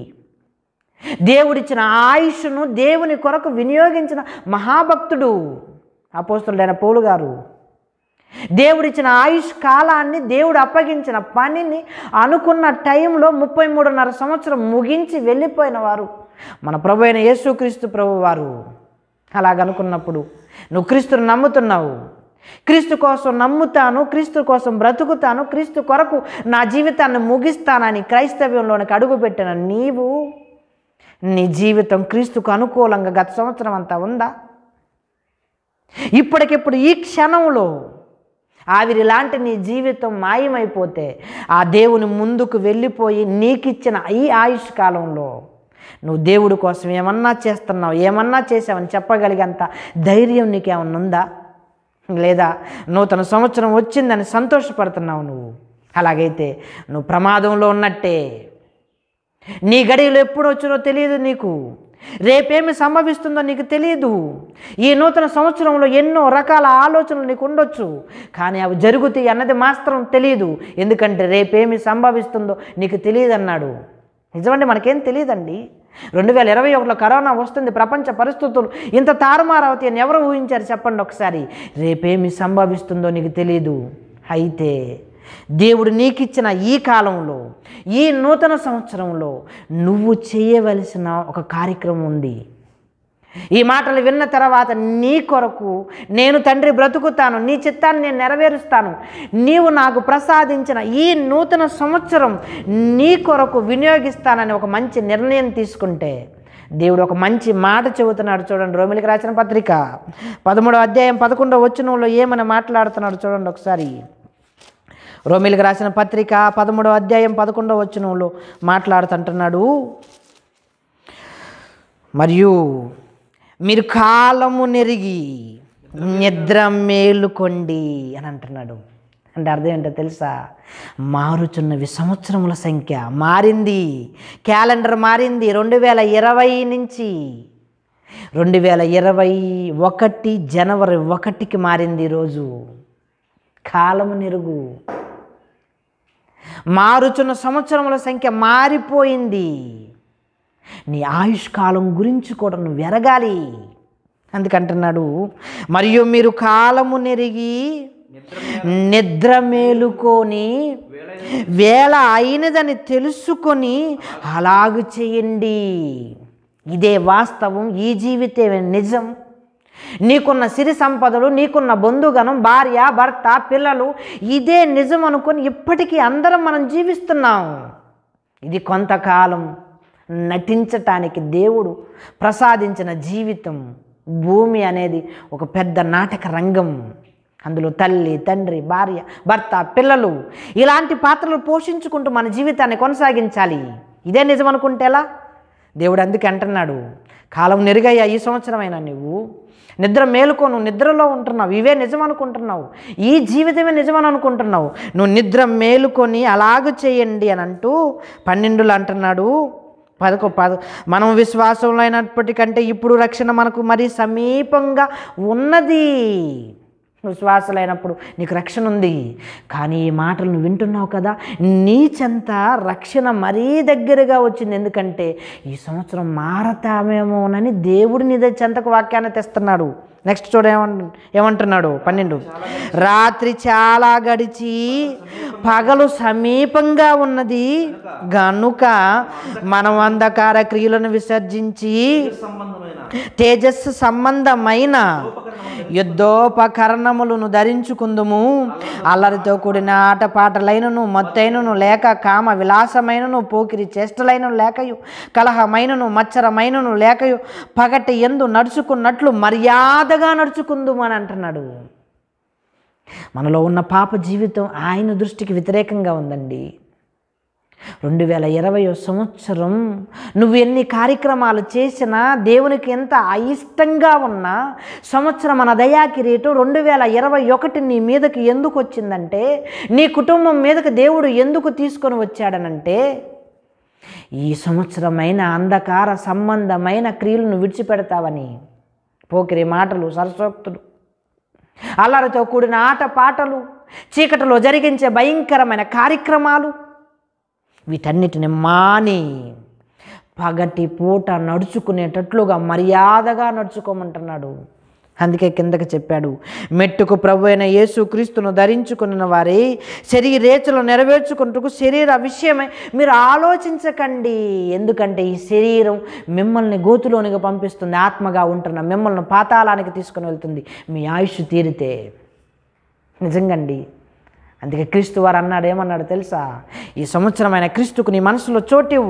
దేవుడిచ్చిన ఆయుష్ను దేవుని కొరకు వినియోగించిన మహాభక్తుడు అపోస్తుడైన పౌలు గారు దేవుడిచ్చిన ఆయుష్ కాలాన్ని దేవుడు అప్పగించిన పనిని అనుకున్న టైంలో ముప్పై మూడున్నర సంవత్సరం ముగించి వెళ్ళిపోయిన వారు మన ప్రభు అయిన యేసుక్రీస్తు ప్రభు వారు అలాగనుకున్నప్పుడు నువ్వు క్రీస్తుని నమ్ముతున్నావు క్రీస్తు కోసం నమ్ముతాను క్రీస్తు కోసం బ్రతుకుతాను క్రీస్తు కొరకు నా జీవితాన్ని ముగిస్తానని క్రైస్తవ్యంలోనికి అడుగుపెట్టిన నీవు నీ జీవితం క్రీస్తుకు అనుకూలంగా గత సంవత్సరం అంతా ఉందా ఇప్పటికిప్పుడు ఈ క్షణంలో ఆవిరి లాంటి నీ జీవితం మాయమైపోతే ఆ దేవుని ముందుకు వెళ్ళిపోయి నీకిచ్చిన ఈ ఆయుష్ కాలంలో నువ్వు దేవుడి కోసం ఏమన్నా చేస్తున్నావు ఏమన్నా చేసావని చెప్పగలిగేంత ధైర్యం నీకేమన్నా ఉందా లేదా నూతన సంవత్సరం వచ్చిందని సంతోషపడుతున్నావు నువ్వు అలాగైతే నువ్వు ప్రమాదంలో ఉన్నట్టే నీ గడియలు ఎప్పుడు వచ్చినో తెలియదు నీకు రేపేమి సంభవిస్తుందో నీకు తెలియదు ఈ నూతన సంవత్సరంలో ఎన్నో రకాల ఆలోచనలు నీకు ఉండొచ్చు కానీ అవి జరుగుతాయి అన్నది మాత్రం తెలియదు ఎందుకంటే రేపేమి సంభవిస్తుందో నీకు తెలియదు అన్నాడు నిజమండి మనకేం తెలియదండి రెండు వేల ఇరవై ఒకటిలో కరోనా వస్తుంది ప్రపంచ పరిస్థితులు ఇంత తారుమారవుతాయి అని ఎవరు ఊహించారు చెప్పండి ఒకసారి రేపేమి సంభవిస్తుందో నీకు తెలియదు అయితే దేవుడు నీకిచ్చిన ఈ కాలంలో ఈ నూతన సంవత్సరంలో నువ్వు చేయవలసిన ఒక కార్యక్రమం ఉంది ఈ మాటలు విన్న తర్వాత నీ కొరకు నేను తండ్రి బ్రతుకుతాను నీ చిత్తాన్ని నేను నెరవేరుస్తాను నీవు నాకు ప్రసాదించిన ఈ నూతన సంవత్సరం నీ కొరకు వినియోగిస్తానని ఒక మంచి నిర్ణయం తీసుకుంటే దేవుడు ఒక మంచి మాట చెబుతున్నాడు చూడండి రోమిలికి రాసిన పత్రిక పదమూడవ అధ్యాయం పదకొండవ వచనంలో ఏమని మాట్లాడుతున్నాడు చూడండి ఒకసారి రోమిలికి రాసిన పత్రిక పదమూడవ అధ్యాయం పదకొండవ వచనంలో మాట్లాడుతుంటున్నాడు మరియు మీరు కాలము నెరిగి నిద్ర మేలుకొండి అని అంటున్నాడు అంటే అర్థం ఏంటో తెలుసా మారుచున్నవి సంవత్సరముల సంఖ్య మారింది క్యాలెండర్ మారింది రెండు వేల ఇరవై నుంచి రెండు వేల ఇరవై ఒకటి జనవరి ఒకటికి మారింది ఈరోజు కాలము నెరుగు మారుచున్న సంవత్సరముల సంఖ్య మారిపోయింది నీ ఆయుష్కాలం గురించి కూడా నువ్వు ఎరగాలి అందుకంటున్నాడు మరియు మీరు కాలము నెరిగి నిద్ర మేలుకొని వేళ అయినదని తెలుసుకొని అలాగు చేయండి ఇదే వాస్తవం ఈ జీవితమే నిజం నీకున్న సిరి సంపదలు నీకున్న బంధుగణం భార్య భర్త పిల్లలు ఇదే నిజం అనుకొని ఇప్పటికీ అందరం మనం జీవిస్తున్నాం ఇది కొంతకాలం నటించటానికి దేవుడు ప్రసాదించిన జీవితం భూమి అనేది ఒక పెద్ద నాటక రంగం అందులో తల్లి తండ్రి భార్య భర్త పిల్లలు ఇలాంటి పాత్రలు పోషించుకుంటూ మన జీవితాన్ని కొనసాగించాలి ఇదే నిజం అనుకుంటే ఎలా దేవుడు అందుకే అంటున్నాడు కాలం నెరుగయ్యా ఈ సంవత్సరమైనా నువ్వు నిద్ర మేలుకో నువ్వు నిద్రలో ఉంటున్నావు ఇవే నిజం అనుకుంటున్నావు ఈ జీవితమే నిజమని అనుకుంటున్నావు నువ్వు నిద్ర మేలుకొని అలాగ చేయండి అని అంటూ పన్నెండులో అంటున్నాడు పదకొ పద మనం విశ్వాసంలో అయినప్పటికంటే ఇప్పుడు రక్షణ మనకు మరీ సమీపంగా ఉన్నది విశ్వాసలైనప్పుడు నీకు రక్షణ ఉంది కానీ ఈ మాటలు నువ్వు వింటున్నావు కదా నీ చెంత రక్షణ మరీ దగ్గరగా వచ్చింది ఎందుకంటే ఈ సంవత్సరం మారతామేమోనని దేవుడు నీ దగ్గర చెంతకు వాక్యాన్ని తెస్తున్నాడు నెక్స్ట్ చూడ ఏమంటు ఏమంటున్నాడు పన్నెండు రాత్రి చాలా గడిచి పగలు సమీపంగా ఉన్నది గనుక మనం అంధకార క్రియలను విసర్జించి
సంబంధమైన
తేజస్సు సంబంధమైన యుద్ధోపకరణములను ధరించుకుందుము అల్లరితో కూడిన ఆటపాటలైనను మత్తైనను లేక కామ విలాసమైనను పోకిరి చేష్టలైనను లేకయు కలహమైనను మచ్చరమైనను లేకయు పగటి ఎందు నడుచుకున్నట్లు మర్యాదగా నడుచుకుందుము అని అంటున్నాడు మనలో ఉన్న పాప జీవితం ఆయన దృష్టికి వ్యతిరేకంగా ఉందండి రెండు వేల ఇరవై సంవత్సరం నువ్వు ఎన్ని కార్యక్రమాలు చేసినా దేవునికి ఎంత అయిష్టంగా ఉన్నా సంవత్సరం మన దయా కిరీటం రెండు వేల ఇరవై ఒకటి నీ మీదకి ఎందుకు వచ్చిందంటే నీ కుటుంబం మీదకి దేవుడు ఎందుకు తీసుకొని వచ్చాడనంటే ఈ సంవత్సరమైన అంధకార సంబంధమైన క్రియలను విడిచిపెడతావని పోకిరి మాటలు సరసోక్తులు అల్లరితో కూడిన ఆట పాటలు చీకటిలో జరిగించే భయంకరమైన కార్యక్రమాలు వీటన్నిటిని మాని పగటి పూట నడుచుకునేటట్లుగా మర్యాదగా నడుచుకోమంటున్నాడు అందుకే కిందకి చెప్పాడు మెట్టుకు ప్రభు అయిన యేసు క్రీస్తును ధరించుకున్న వారే శరీరేచలు నెరవేర్చుకుంటూ శరీర విషయమై మీరు ఆలోచించకండి ఎందుకంటే ఈ శరీరం మిమ్మల్ని గోతులోనికి పంపిస్తుంది ఆత్మగా ఉంటున్న మిమ్మల్ని పాతాళానికి తీసుకుని వెళ్తుంది మీ ఆయుష్ తీరితే నిజంగండి అందుకే క్రీస్తు వారు అన్నాడు ఏమన్నాడు తెలుసా ఈ సంవత్సరమైన క్రీస్తుకు నీ మనసులో చోటివు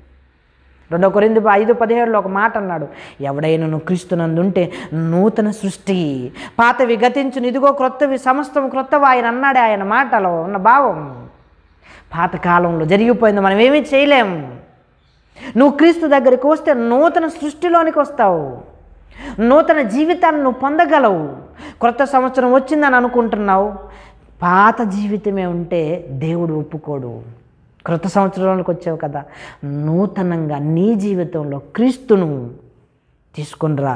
రెండో కొరింది ఐదు పదిహేడులో ఒక మాట అన్నాడు ఎవడైనా క్రీస్తునందుంటే నూతన సృష్టి పాతవి గతించును ఇదిగో క్రొత్తవి సమస్తం క్రొత్తవి ఆయన అన్నాడే ఆయన మాటలో ఉన్న భావం పాతకాలంలో జరిగిపోయింది మనం ఏమీ చేయలేం నువ్వు క్రీస్తు దగ్గరికి వస్తే నూతన సృష్టిలోనికి వస్తావు నూతన జీవితాన్ని నువ్వు పొందగలవు క్రొత్త సంవత్సరం వచ్చిందని అనుకుంటున్నావు పాత జీవితమే ఉంటే దేవుడు ఒప్పుకోడు క్రొత్త సంవత్సరంలోకి వచ్చావు కదా నూతనంగా నీ జీవితంలో క్రీస్తును తీసుకునిరా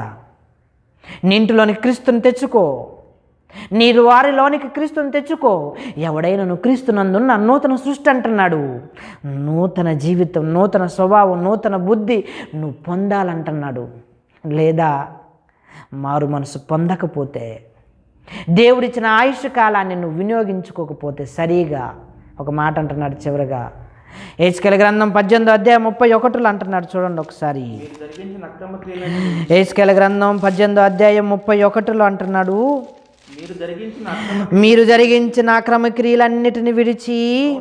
నీ ఇంటిలోని క్రీస్తుని తెచ్చుకో నీ వారిలోనికి క్రీస్తుని తెచ్చుకో ఎవడైనా నువ్వు క్రీస్తునందున్న నూతన సృష్టి అంటున్నాడు నూతన జీవితం నూతన స్వభావం నూతన బుద్ధి నువ్వు పొందాలంటున్నాడు లేదా మారు మనసు పొందకపోతే దేవుడిచ్చిన ఆయుష్ కాలాన్ని నువ్వు వినియోగించుకోకపోతే సరిగా ఒక మాట అంటున్నాడు చివరిగా ఏసుకెల గ్రంథం పద్దెనిమిదో అధ్యాయం ముప్పై ఒకటిలో అంటున్నాడు చూడండి ఒకసారి
మీరు జరిగించిన అక్రమ క్రియలను
ఏసుకెల గ్రంథం పద్దెనిమిదో అధ్యాయం ముప్పై ఒకటిలో అంటున్నాడు
మీరు జరిగించిన అక్రమ
మీరు జరిగించిన అక్రమ క్రియలన్నిటిని విడిచి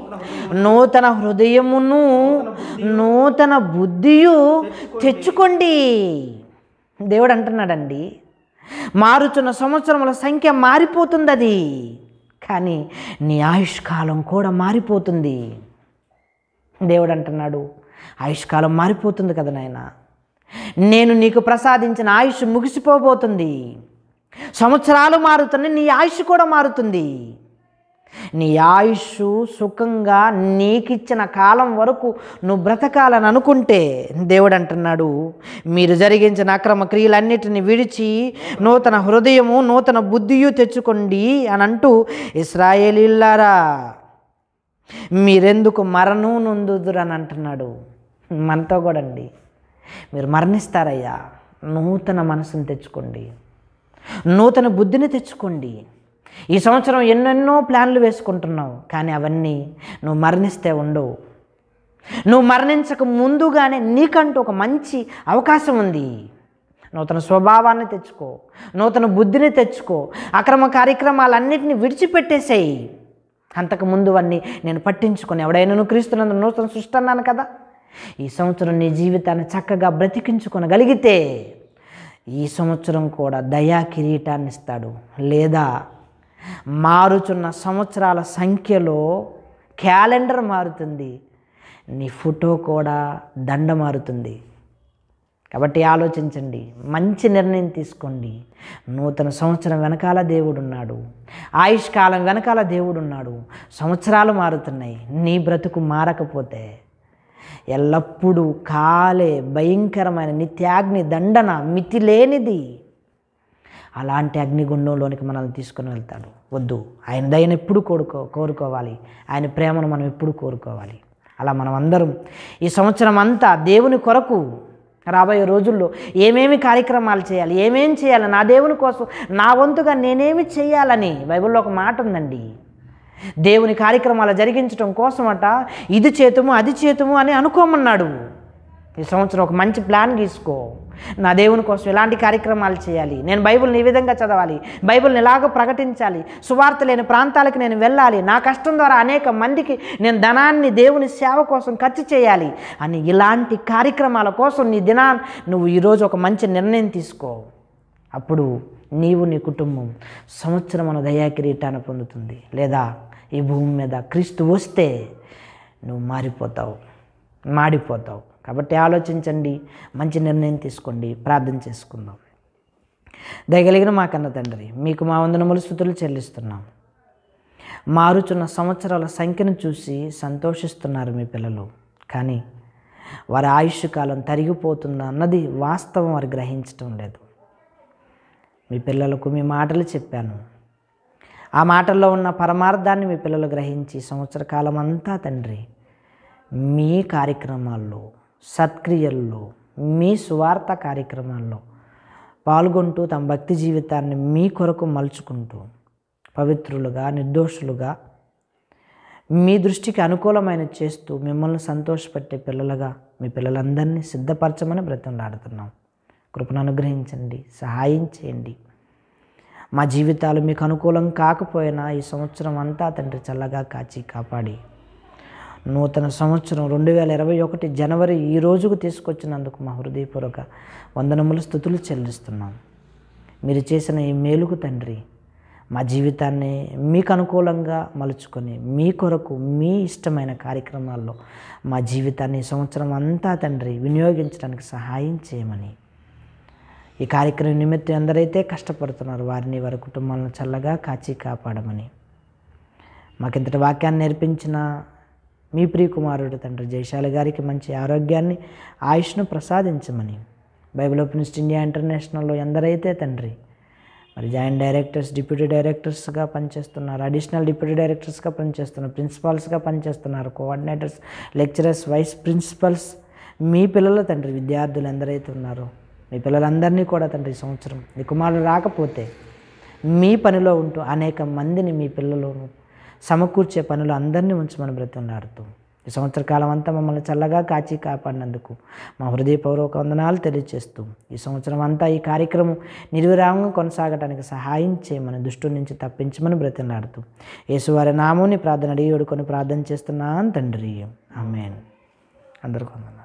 నూతన హృదయమును నూతన బుద్ధియు తెచ్చుకోండి దేవుడు అంటున్నాడండి మారుతున్న సంవత్సరముల సంఖ్య మారిపోతుంది అది కానీ నీ ఆయుష్కాలం కూడా మారిపోతుంది దేవుడు అంటున్నాడు ఆయుష్కాలం మారిపోతుంది కదా నాయన నేను నీకు ప్రసాదించిన ఆయుష్ ముగిసిపోబోతుంది సంవత్సరాలు మారుతున్నాయి నీ ఆయుష్ కూడా మారుతుంది నీ ఆయుష్ సుఖంగా నీకిచ్చిన కాలం వరకు నువ్వు బ్రతకాలని అనుకుంటే దేవుడు అంటున్నాడు మీరు జరిగించిన అక్రమ క్రియలన్నిటిని విడిచి నూతన హృదయము నూతన బుద్ధియు తెచ్చుకోండి అని అంటూ ఇస్రాయేలీల్లారా మీరెందుకు మరణం నొందుదురు అని అంటున్నాడు మనతో కూడా అండి మీరు మరణిస్తారయ్యా నూతన మనసును తెచ్చుకోండి నూతన బుద్ధిని తెచ్చుకోండి ఈ సంవత్సరం ఎన్నెన్నో ప్లాన్లు వేసుకుంటున్నావు కానీ అవన్నీ నువ్వు మరణిస్తే ఉండవు నువ్వు మరణించక ముందుగానే నీకంటూ ఒక మంచి అవకాశం ఉంది నూతన స్వభావాన్ని తెచ్చుకో నూతన బుద్ధిని తెచ్చుకో అక్రమ కార్యక్రమాలన్నింటినీ విడిచిపెట్టేసేయి అంతకు ముందు అన్నీ నేను పట్టించుకొని ఎవడైనా క్రీస్తునందు నూతన సృష్టి అన్నాను కదా ఈ సంవత్సరం నీ జీవితాన్ని చక్కగా బ్రతికించుకొనగలిగితే ఈ సంవత్సరం కూడా దయా కిరీటాన్ని ఇస్తాడు లేదా మారుచున్న సంవత్సరాల సంఖ్యలో క్యాలెండర్ మారుతుంది నీ ఫోటో కూడా దండ మారుతుంది కాబట్టి ఆలోచించండి మంచి నిర్ణయం తీసుకోండి నూతన సంవత్సరం వెనకాల దేవుడు ఉన్నాడు ఆయుష్ కాలం వెనకాల దేవుడు ఉన్నాడు సంవత్సరాలు మారుతున్నాయి నీ బ్రతుకు మారకపోతే ఎల్లప్పుడూ కాలే భయంకరమైన నిత్యాగ్ని దండన మితి లేనిది అలాంటి అగ్నిగుండంలోనికి మనల్ని తీసుకుని వెళ్తాడు వద్దు ఆయన దయను ఎప్పుడు కోరుకో కోరుకోవాలి ఆయన ప్రేమను మనం ఎప్పుడు కోరుకోవాలి అలా మనం అందరం ఈ సంవత్సరం అంతా దేవుని కొరకు రాబోయే రోజుల్లో ఏమేమి కార్యక్రమాలు చేయాలి ఏమేం చేయాలి నా దేవుని కోసం నా వంతుగా నేనేమి చేయాలని బైబిల్లో ఒక మాట ఉందండి దేవుని కార్యక్రమాలు జరిగించడం కోసమట ఇది చేతుము అది చేతుము అని అనుకోమన్నాడు ఈ సంవత్సరం ఒక మంచి ప్లాన్ గీసుకో నా దేవుని కోసం ఎలాంటి కార్యక్రమాలు చేయాలి నేను బైబిల్ని ఈ విధంగా చదవాలి బైబిల్ని ఎలాగో ప్రకటించాలి సువార్త లేని ప్రాంతాలకు నేను వెళ్ళాలి నా కష్టం ద్వారా అనేక మందికి నేను ధనాన్ని దేవుని సేవ కోసం ఖర్చు చేయాలి అని ఇలాంటి కార్యక్రమాల కోసం నీ దినా నువ్వు ఈరోజు ఒక మంచి నిర్ణయం తీసుకో అప్పుడు నీవు నీ కుటుంబం సంవత్సరం మన దయా కిరీటాన్ని పొందుతుంది లేదా ఈ భూమి మీద క్రీస్తు వస్తే నువ్వు మారిపోతావు మాడిపోతావు కాబట్టి ఆలోచించండి మంచి నిర్ణయం తీసుకోండి ప్రార్థన చేసుకుందాం దయగలిగిన మా కన్న తండ్రి మీకు మా వందనములు స్థుతులు చెల్లిస్తున్నాం మారుచున్న సంవత్సరాల సంఖ్యను చూసి సంతోషిస్తున్నారు మీ పిల్లలు కానీ వారి ఆయుష్ కాలం తరిగిపోతుందా అన్నది వాస్తవం వారు గ్రహించటం లేదు మీ పిల్లలకు మీ మాటలు చెప్పాను ఆ మాటల్లో ఉన్న పరమార్థాన్ని మీ పిల్లలు గ్రహించి సంవత్సర కాలం అంతా తండ్రి మీ కార్యక్రమాల్లో సత్క్రియల్లో మీ సువార్త కార్యక్రమాల్లో పాల్గొంటూ తమ భక్తి జీవితాన్ని మీ కొరకు మలుచుకుంటూ పవిత్రులుగా నిర్దోషులుగా మీ దృష్టికి అనుకూలమైన చేస్తూ మిమ్మల్ని సంతోషపెట్టే పిల్లలుగా మీ పిల్లలందరినీ సిద్ధపరచమని బ్రతంలాడుతున్నాం కృపను అనుగ్రహించండి సహాయం చేయండి మా జీవితాలు మీకు అనుకూలం కాకపోయినా ఈ సంవత్సరం అంతా తండ్రి చల్లగా కాచి కాపాడి నూతన సంవత్సరం రెండు వేల ఇరవై ఒకటి జనవరి ఈ రోజుకు తీసుకొచ్చినందుకు మా హృదయపూర్వక వందనములు స్థుతులు చెల్లిస్తున్నాం మీరు చేసిన ఈ మేలుకు తండ్రి మా జీవితాన్ని మీకు అనుకూలంగా మలుచుకొని మీ కొరకు మీ ఇష్టమైన కార్యక్రమాల్లో మా జీవితాన్ని ఈ సంవత్సరం అంతా తండ్రి వినియోగించడానికి సహాయం చేయమని ఈ కార్యక్రమం నిమిత్తం ఎందరైతే కష్టపడుతున్నారు వారిని వారి కుటుంబాలను చల్లగా కాచి కాపాడమని మాకింతటి వాక్యాన్ని నేర్పించిన మీ ప్రియకుమారుడు తండ్రి జయశాలి గారికి మంచి ఆరోగ్యాన్ని ఆయుష్ను ప్రసాదించమని బైబిల్ ఓపెనిస్ట్ ఇండియా ఇంటర్నేషనల్లో ఎందరైతే తండ్రి మరి జాయింట్ డైరెక్టర్స్ డిప్యూటీ డైరెక్టర్స్గా పనిచేస్తున్నారు అడిషనల్ డిప్యూటీ డైరెక్టర్స్గా పనిచేస్తున్నారు ప్రిన్సిపాల్స్గా పనిచేస్తున్నారు కోఆర్డినేటర్స్ లెక్చరర్స్ వైస్ ప్రిన్సిపల్స్ మీ పిల్లల తండ్రి విద్యార్థులు ఎందరైతే ఉన్నారో మీ పిల్లలందరినీ కూడా తండ్రి ఈ సంవత్సరం మీ కుమారుడు రాకపోతే మీ పనిలో ఉంటూ అనేక మందిని మీ పిల్లలను సమకూర్చే పనులు అందరినీ ఉంచమని బ్రతిమలాడుతూ ఈ సంవత్సర కాలం అంతా మమ్మల్ని చల్లగా కాచి కాపాడినందుకు మా హృదయపూర్వక వందనాలు తెలియజేస్తూ ఈ సంవత్సరం అంతా ఈ కార్యక్రమం నిర్విరామంగా కొనసాగడానికి సహాయం చేయమని దుష్టు నుంచి తప్పించమని బ్రతిమలాడుతూ యేసువారి నాముని ప్రార్థన అడిగి వేడుకొని ప్రార్థన చేస్తున్నాను తండ్రి ఆమెన్ అందరికీ వందనాలు